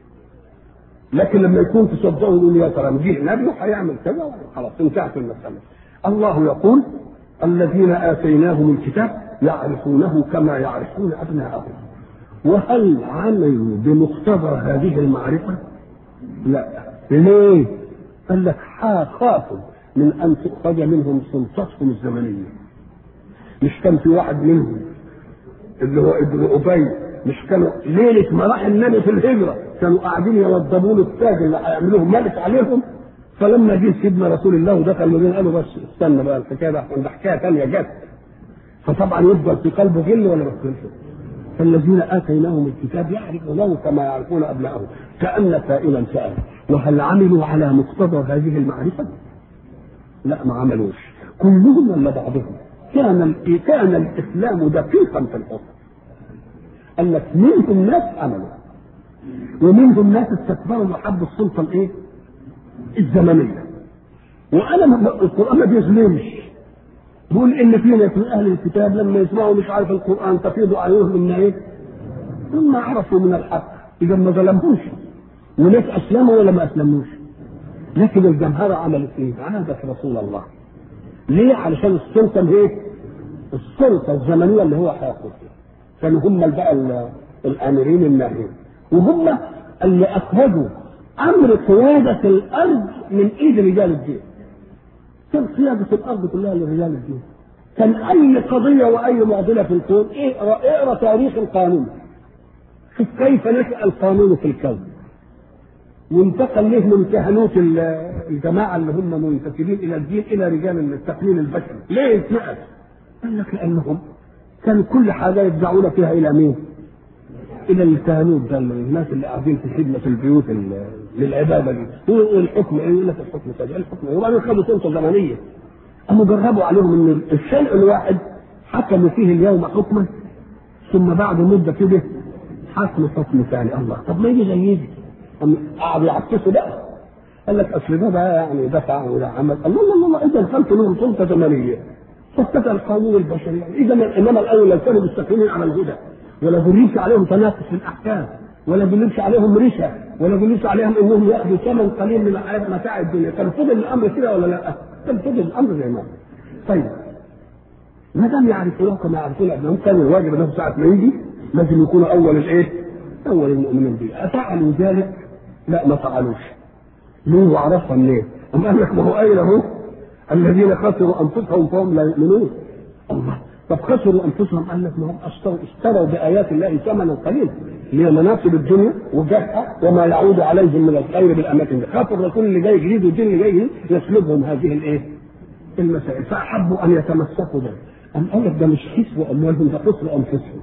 لكن لما يكون تصدقوا يقول يا ترى جه نبي هيعمل كذا خلاص انتهت المساله الله يقول الذين اتيناهم الكتاب يعرفونه كما يعرفون ابناءهم وهل عملوا بمقتضى هذه المعرفه؟ لا ليه؟ قال لك خافوا من ان تؤخذ منهم سلطتهم الزمنيه مش كان في واحد منهم اللي هو ابن ابي مش كانوا ليله ما راح النبي في الهجره كانوا قاعدين يوضبوا له التاج اللي هيعملوه ملك عليهم فلما جه سيدنا رسول الله ودخل المدينه قالوا بس استنى بقى الحكايه ده ده حكايه ثانيه جت فطبعا يفضل في قلبه غل ولا ما يفضلش فالذين اتيناهم الكتاب يعرفونه كما يعرفون ابنائهم كان سائلا سال وهل عملوا على مقتضى هذه المعرفه؟ لا ما عملوش كلهم ولا بعضهم كان ال- كان الاسلام دقيقا في الحكم قال لك منهم ناس عملوا ومنهم ناس استكبروا وحبوا السلطه الايه؟ الزمنيه وانا ما- القران ما بيظلمش بيقول ان في ناس من اهل الكتاب لما يسمعوا مش عارف القران تفيض عليهم من ايه؟ مما عرفوا من الحق اذا ما ظلموش وناس اسلموا ولا ما اسلموش لكن الجمهرة عملت ايه؟ عادت رسول الله ليه؟ علشان السلطة الايه؟ السلطة الزمنية اللي هو هياخد كانوا هم بقى ال- الآمرين الناهين وهم اللي أخرجوا أمر قيادة الأرض من إيد رجال الدين كان قيادة الأرض كلها لرجال الدين كان أي قضية وأي معضلة في الكون اقرأ اقرأ تاريخ القانون شوف كيف نشأ القانون في الكون وانتقل له من كهنوت ال- الجماعه اللي هم منتسبين الى الدين الى رجال التقنين البشري، ليه اتنقل؟ قال لك لانهم كان كل حاجه يدعون فيها الى مين؟ الى الكهنوت ده الناس اللي قاعدين في خدمه البيوت ال- للعباده دي، والحكم ايه؟ يقول لك الحكم كذا، الحكم ايه؟ وبعدين خدوا سلطه زمنيه. قاموا جربوا عليهم ان الشيء الواحد حكموا فيه اليوم حكما ثم بعد مده كده حكم حكم ثاني الله طب ما يجي زي يجي قاموا قعدوا يعكسوا بقى قال لك اصل ده بقى يعني دفع ولا عمل الله الله الله اذا خلق لهم سلطه زمنيه فابتدى القانون البشري اذا انما الاول لو كانوا مستقيمين على الهدى ولا بنلبس عليهم تنافس في الاحكام ولا بنلبس عليهم رشا ولا بنلبس عليهم انهم ياخذوا ثمن قليل من متاع الدنيا كان فضل الامر كده ولا لا؟ كان فضل الامر زي ما هو. طيب ما دام يعرفونه كما يعرفون ابنهم كان الواجب انهم ساعه ما يجي لازم يكونوا اول الايه؟ اول المؤمنين به افعلوا ذلك؟ لا ما فعلوش ليه وعرفها منين؟ أم قال لك ما هو قايل اهو الذين خسروا انفسهم فهم لا يؤمنون الله طب خسروا انفسهم قال لك ما هم اشتروا اشتروا بايات الله ثمنا قليلا اللي هي مناصب الدنيا وجهها وما يعود عليهم من الخير بالاماكن دي خاف الرسول اللي جاي جديد والدين اللي جاي جديد يسلبهم هذه الايه؟ المسائل فاحبوا ان يتمسكوا به أم قال لك ده مش خسروا اموالهم ده خسروا انفسهم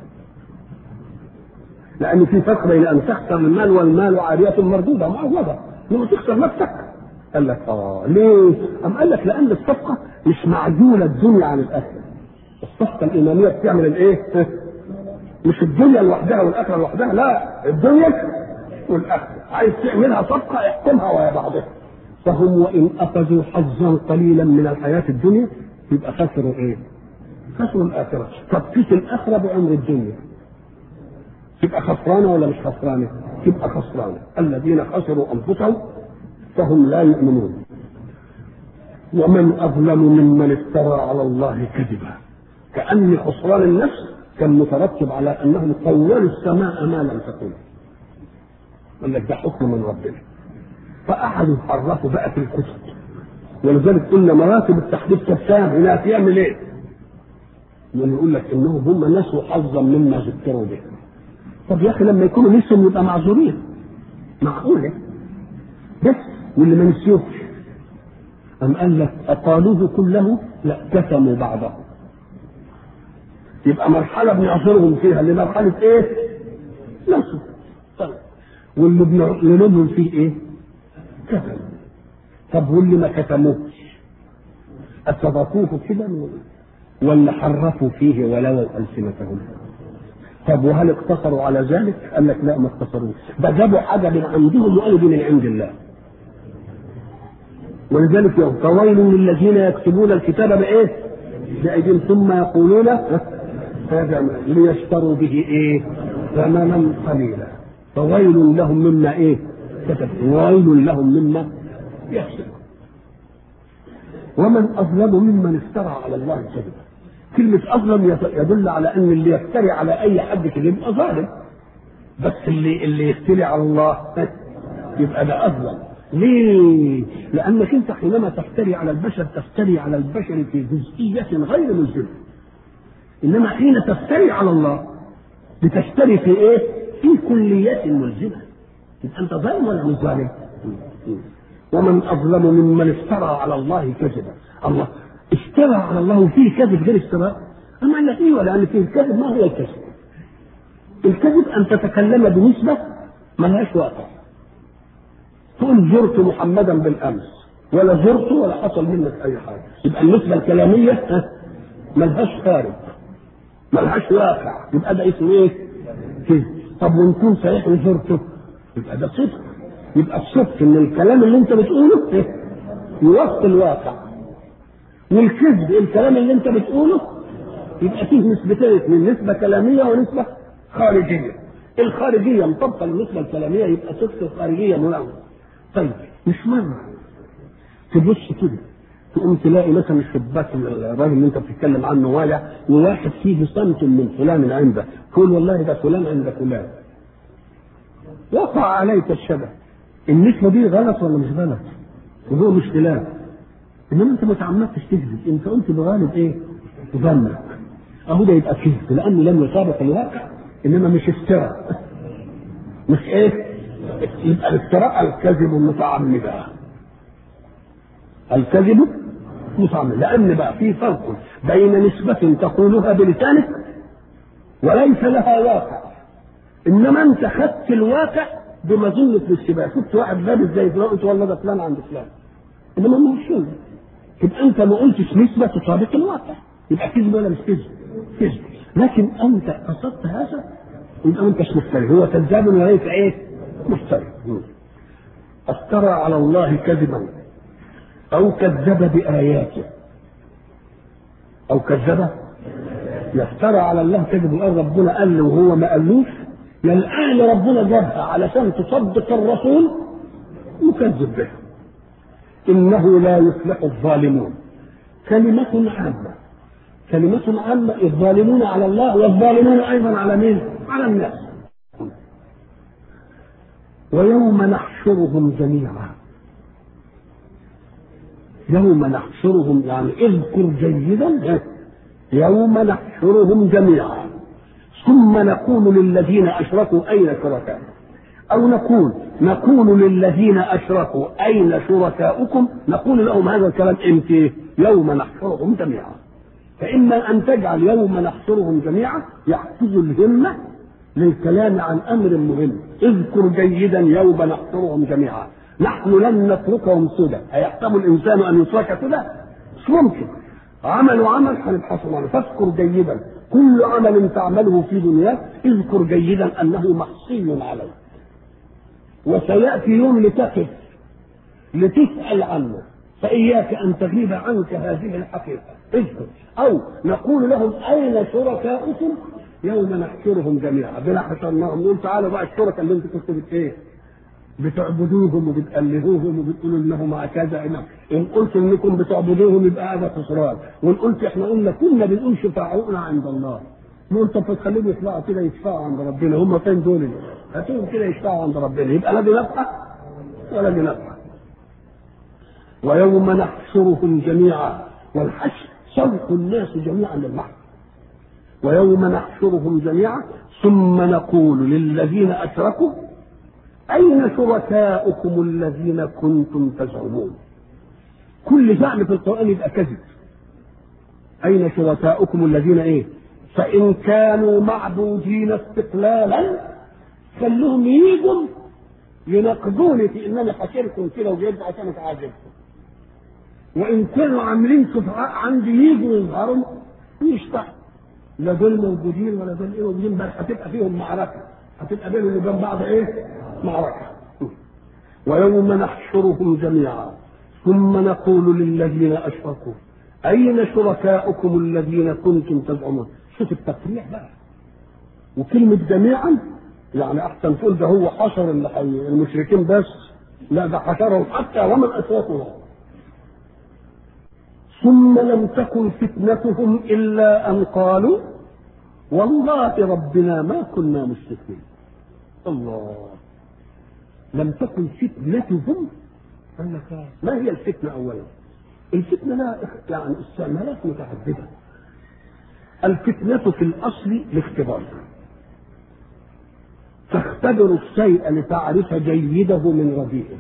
لان في فرق بين ان تخسر المال والمال عاريه مردوده معوضه لما تخسر نفسك قال لك اه ليه؟ أم قال لك لان الصفقه مش معزوله الدنيا عن الاخره الصفقه الايمانيه بتعمل الايه؟ مش الدنيا لوحدها والاخره لوحدها لا الدنيا والاخره عايز تعملها صفقه احكمها ويا بعضها فهم وان اخذوا حظا قليلا من الحياه الدنيا يبقى خسروا ايه؟ خسروا الاخره طب كيس الاخره بعمر الدنيا تبقى خسرانه ولا مش خسرانه؟ تبقى خسرانه الذين خسروا انفسهم فهم لا يؤمنون ومن اظلم ممن افترى على الله كذبا كان خسران النفس كان مترتب على انهم طولوا السماء ما لم تكن قال لك ده حكم من ربنا فقعدوا يحرفوا بقى في الكتب ولذلك قلنا مراتب التحديث كالسام هناك يعمل ايه؟ يقول لك انهم هم نسوا حظا مما ذكروا به طب يا اخي لما يكونوا نسوا يبقى معذورين معقوله بس واللي ما نسيوش أم قال لك أقالوه كله لا كتموا بعضه يبقى مرحلة بنعذرهم فيها اللي مرحلة إيه؟ نسوا طيب واللي بنلومهم فيه إيه؟ كتموا طب واللي ما كتموش أتركوه كده ولا حرفوا فيه ولووا ألسنتهم طب وهل اقتصروا على ذلك؟ قال لك لا ما اقتصروش ده جابوا حاجة من عندهم وقالوا دي من عند الله ولذلك يوم فويل للذين يكتبون الكتاب بايه؟ بأيديهم ثم يقولون هذا ليشتروا به ايه؟ ثمنا قليلا فويل لهم مما ايه؟ كتب ويل لهم مما يكسب ومن اظلم ممن افترى على الله كذبا كلمة أظلم يدل على أن اللي يفتري على أي حد كده يبقى ظالم بس اللي اللي يفتري على الله يبقى ده أظلم ليه؟ لأنك أنت حينما تفتري على البشر تفتري على البشر في جزئية غير ملزمة. إنما حين تفتري على الله بتفتري في إيه؟ في كلية ملزمة. يبقى أنت ظالم ولا مش ظالم؟ ومن أظلم ممن افترى على الله كذبا. الله افترى على الله وفيه كذب غير افتراء. أما قال لك إيه لأن فيه الكذب ما هو الكذب؟ الكذب أن تتكلم بنسبة ما لهاش واقع. تقول زرت محمدا بالامس ولا زرته ولا حصل منك اي حاجه يبقى النسبه الكلاميه ملهاش خارج ملهاش واقع يبقى ده اسمه ايه؟ كذب طب وان كنت صحيح وزرته يبقى ده صدق يبقى الصدق ان الكلام اللي انت بتقوله ايه؟ يوفق الواقع والكذب الكلام اللي انت بتقوله يبقى فيه نسبتين اثنين نسبه كلاميه ونسبه خارجيه الخارجيه مطبقه للنسبه الكلاميه يبقى صدق الخارجيه منوع طيب مش مرة تبص كده تقوم تلاقي مثلا الشباك الراجل اللي انت بتتكلم عنه والع وواحد فيه صمت من فلان عنده تقول والله ده فلان عند فلان وقع عليك الشبه النسبة دي غلط ولا مش غلط؟ وهو مش خلاف انما انت ما تعمدتش تكذب انت قلت بغالب ايه؟ ظنك اهو ده يبقى كذب لانه لم يطابق الواقع انما مش افتراء مش ايه؟ يبقى الافتراء الكذب المتعمد الكذب متعمد لان بقى في فرق بين نسبة تقولها بلسانك وليس لها واقع انما انت خدت الواقع بمظنة الاشتباه شفت واحد لابس زي فلان قلت والله ده فلان عند فلان انما ما هوش كده يبقى انت ما قلتش نسبة تطابق الواقع يبقى كذب ولا مش كذب؟ كذب لكن انت قصدت هذا يبقى انت مش مفتري هو كذاب وليس ايه؟ مفتري افترى على الله كذبا او كذب باياته او كذب يفترى على الله كذب الان ربنا قال له وهو ما قالوش يا الان ربنا جابها علشان تصدق الرسول يكذب به انه لا يفلح الظالمون كلمة عامة كلمة عامة الظالمون على الله والظالمون أيضا على مين؟ على الناس ويوم نحشرهم جميعا يوم نحشرهم يعني اذكر جيدا يوم نحشرهم جميعا ثم نقول للذين اشركوا اين شركاؤكم او نقول نقول للذين اشركوا اين شركاؤكم نقول لهم هذا الكلام امتى يوم نحشرهم جميعا فاما ان تجعل يوم نحشرهم جميعا يحفظ الهمه للكلام عن امر مهم اذكر جيدا يوم نحشرهم جميعا نحن لن نتركهم سدى ايحسب الانسان ان يترك سدى مش ممكن عملوا عمل هنبحثوا عنه فاذكر جيدا كل عمل تعمله في دنياك اذكر جيدا انه محصي عليك وسياتي يوم لتقف لتسال عنه فاياك ان تغيب عنك هذه الحقيقه اذكر او نقول لهم اين شركاؤكم يوم نحشرهم جميعا بلا حشرناهم نقول تعالوا بقى الشركاء اللي انتم كنتوا بت ايه بتعبدوهم وبتألهوهم وبتقولوا انهم كذا ان قلت انكم بتعبدوهم يبقى هذا خسران وان قلت احنا قلنا كنا بنقول شفاعنا عند الله نقول طب فتخليهم يطلعوا كده يشفعوا عند ربنا هم فين دول هاتوهم كده يشفعوا عند ربنا يبقى لا بنفع ولا بنفع ويوم نحشرهم جميعا والحشر سوق الناس جميعا للبحر ويوم نحشرهم جميعا ثم نقول للذين اشركوا اين شركاؤكم الذين كنتم تزعمون كل زعم في القران يبقى كذب اين شركاؤكم الذين ايه فان كانوا معبودين استقلالا خلوهم يجوا يناقضوني في انني حاشركم كده وجد عشان اتعاجبكم وان كانوا عاملين شفعاء عندي يجوا يظهروا ويشتحوا لا دول موجودين ولا دول ايه موجودين بل هتبقى فيهم معركه هتبقى بينهم وبين بعض ايه؟ معركه ويوم نحشرهم جميعا ثم نقول للذين اشركوا اين شركاؤكم الذين كنتم تزعمون شوف التفريع بقى وكلمه جميعا يعني احسن تقول ده هو حشر المشركين بس لا ده حشرهم حتى ومن اشركوا ثم لم تكن فتنتهم الا ان قالوا والله ربنا ما كنا مشركين الله لم تكن فتنتهم قال لك ما هي الفتنه اولا الفتنه لها يعني استعمالات متعدده الفتنه في الاصل الاختبار تختبر الشيء لتعرف جيده من رديئه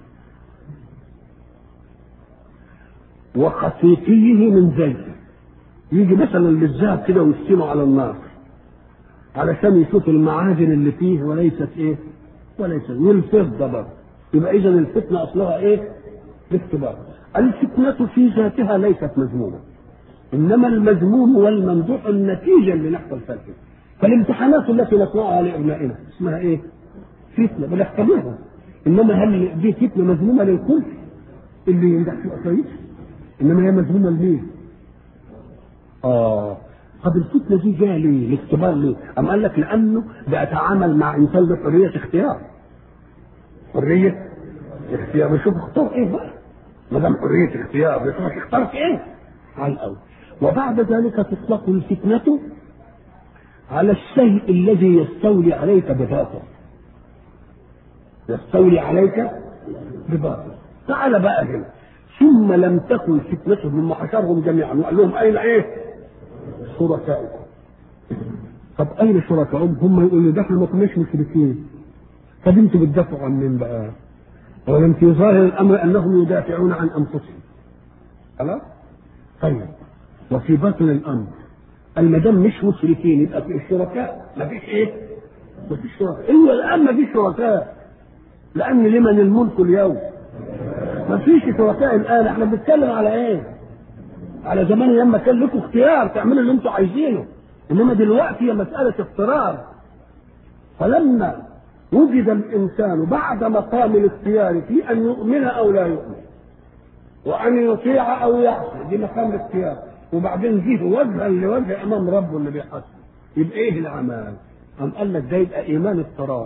وخفيفيه من زيته يجي مثلا للذهب كده ويشتمه على النار علشان يشوف المعادن اللي فيه وليست ايه وليست والفضه برضه يبقى اذا الفتنه اصلها ايه الاختبار الفتنه في ذاتها ليست مذمومه انما المذموم والممدوح النتيجه اللي نحصل فيها فالامتحانات التي نصنعها لابنائنا اسمها ايه؟ فتنه بنختبرها انما هل دي فتنه مذمومه للكل اللي ينجح فيها كويس انما هي مذمومه لمين؟ اه طب الفتنه دي جايه ليه؟ الاختبار ليه؟ أم قال لك لانه بيتعامل مع انسان له حريه اختيار. حريه اختيار بيشوف اختار ايه بقى؟ ما دام حريه اختيار بيشوف اخترت ايه؟ على الاول. وبعد ذلك تطلق الفتنه على الشيء الذي يستولي عليك بباطل. يستولي عليك بباطل. تعال بقى هنا. ثم لم تكن فتنتهم لما حشرهم جميعا وقال لهم اين ايه؟ شركائكم. طب اين شركائهم؟ هم يقولوا ده احنا ما كناش مشركين. طب انتوا بتدافعوا عن مين بقى؟ ولم في ظاهر الامر انهم يدافعون عن انفسهم. خلاص؟ طيب وفي باطن الامر ما دام مش مشركين يبقى في الشركاء ما فيش ايه؟ ما فيش شركاء الا الان ما فيش شركاء لان لمن الملك اليوم؟ ما فيش شركاء الان احنا بنتكلم على ايه؟ على زمان لما كان لكم اختيار تعملوا اللي انتم عايزينه انما دلوقتي هي مساله اضطرار فلما وجد الانسان بعد مقام الاختيار في ان يؤمن او لا يؤمن وان يطيع او يعصي دي مقام الاختيار وبعدين جه وجها لوجه امام ربه اللي بيحاسبه يبقى ايه العمل؟ قام قال لك ده يبقى ايمان اضطرار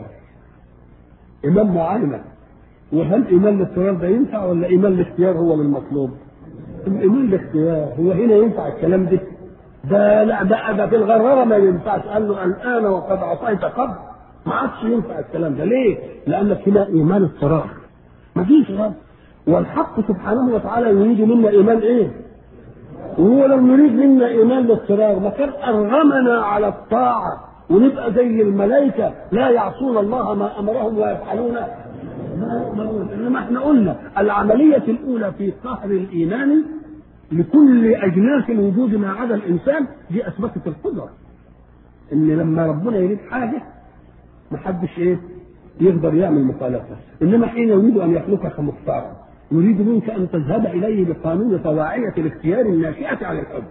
ايمان معاينه وهل ايمان الاضطرار ده ينفع ولا ايمان الاختيار هو المطلوب؟ الايمان الاختيار هو هنا ينفع الكلام ده ده لا ده ده في الغراره ما ينفعش قال له الان وقد عصيت قبل ما عادش ينفع الكلام ده ليه؟ لانك هنا ايمان اضطرار ما فيش رب والحق سبحانه وتعالى يريد منا ايمان ايه؟ وهو لو يريد منا ايمان الاضطرار ما كان ارغمنا على الطاعه ونبقى زي الملائكه لا يعصون الله ما امرهم ويفعلون ما يؤمرون انما احنا قلنا العمليه الاولى في قهر الايمان لكل اجناس الوجود ما عدا الانسان دي اثبتت القدره ان لما ربنا يريد حاجه محدش ايه يقدر يعمل مخالفه انما حين يريد ان يخلقك مختارا يريد منك ان تذهب اليه بقانون طواعيه الاختيار الناشئه عن الحب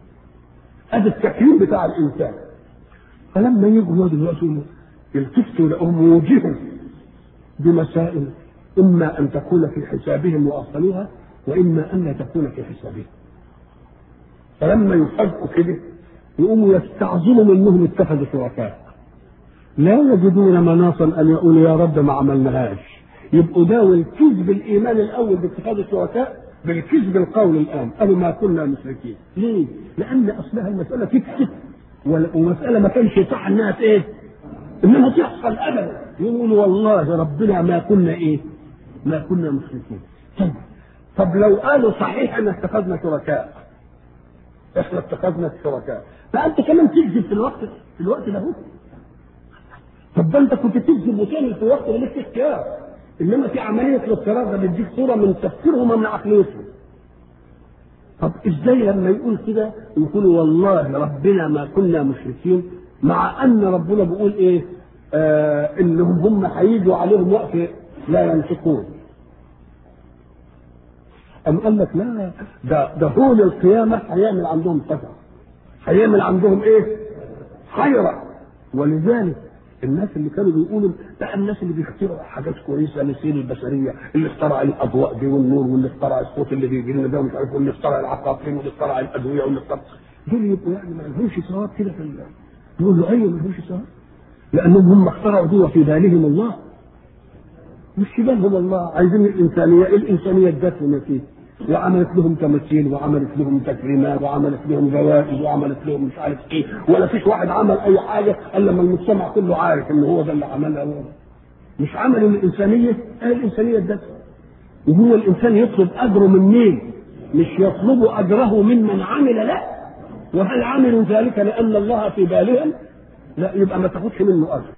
هذا التكريم بتاع الانسان فلما يجوا دلوقتي يلتفتوا لهم وجههم بمسائل اما ان تكون في حسابهم واصلها واما ان لا تكون في حسابهم فلما يفاجئوا كده يقوموا يستعظموا منهم اتخذوا شركاء لا يجدون مناصا ان يقولوا يا رب ما عملناهاش يبقوا داوي الكذب الايمان الاول باتخاذ الشركاء بالكذب القول الان قالوا ما كنا مشركين ليه؟ لان اصلها المساله تكذب ومساله ما كانش صح انها ايه؟ انها تحصل ابدا يقولوا والله ربنا ما كنا ايه؟ ما كنا مشركين طيب طب لو قالوا صحيح ان اتخذنا شركاء احنا اتخذنا شركاء فانت كمان تكذب في الوقت في الوقت ده طب ده انت كنت تكذب وتعمل في الوقت اللي لك اختيار انما في عمليه الاضطرار ده بيديك صوره من تفكيرهم ومن عقليتهم طب ازاي لما يقول كده يقولوا والله ربنا ما كنا مشركين مع ان ربنا بيقول ايه آه انهم هم هيجوا عليهم وقت لا ينطقون أم قال لك لا ده ده هول القيامة هيعمل عندهم فزع هيعمل عندهم إيه؟ حيرة ولذلك الناس اللي كانوا بيقولوا بقى الناس اللي بيخترعوا حاجات كويسه لسير البشريه اللي اخترع الاضواء دي والنور واللي اخترع الصوت اللي بيجي لنا ده ومش عارف واللي اخترع العقاقير واللي اخترع الادويه واللي اخترع دول يبقوا يعني ما لهمش ثواب كده في الله يقول له ايوه ما لهمش ثواب لانهم هم اخترعوا دي وفي بالهم الله مش في بالهم الله عايزين الانسانيه الانسانيه ادت لنا فيه وعملت لهم تماثيل وعملت لهم تكريمات وعملت لهم جوائز وعملت لهم مش عارف ايه ولا فيش واحد عمل اي حاجه الا لما المجتمع كله عارف ان هو ده اللي عملها هو مش عمل الانسانيه آه الانسانيه ادت وهو الانسان يطلب اجره من مين؟ مش يطلب اجره ممن عمل له وهل عملوا ذلك لان الله في بالهم؟ لا يبقى ما تاخدش منه اجر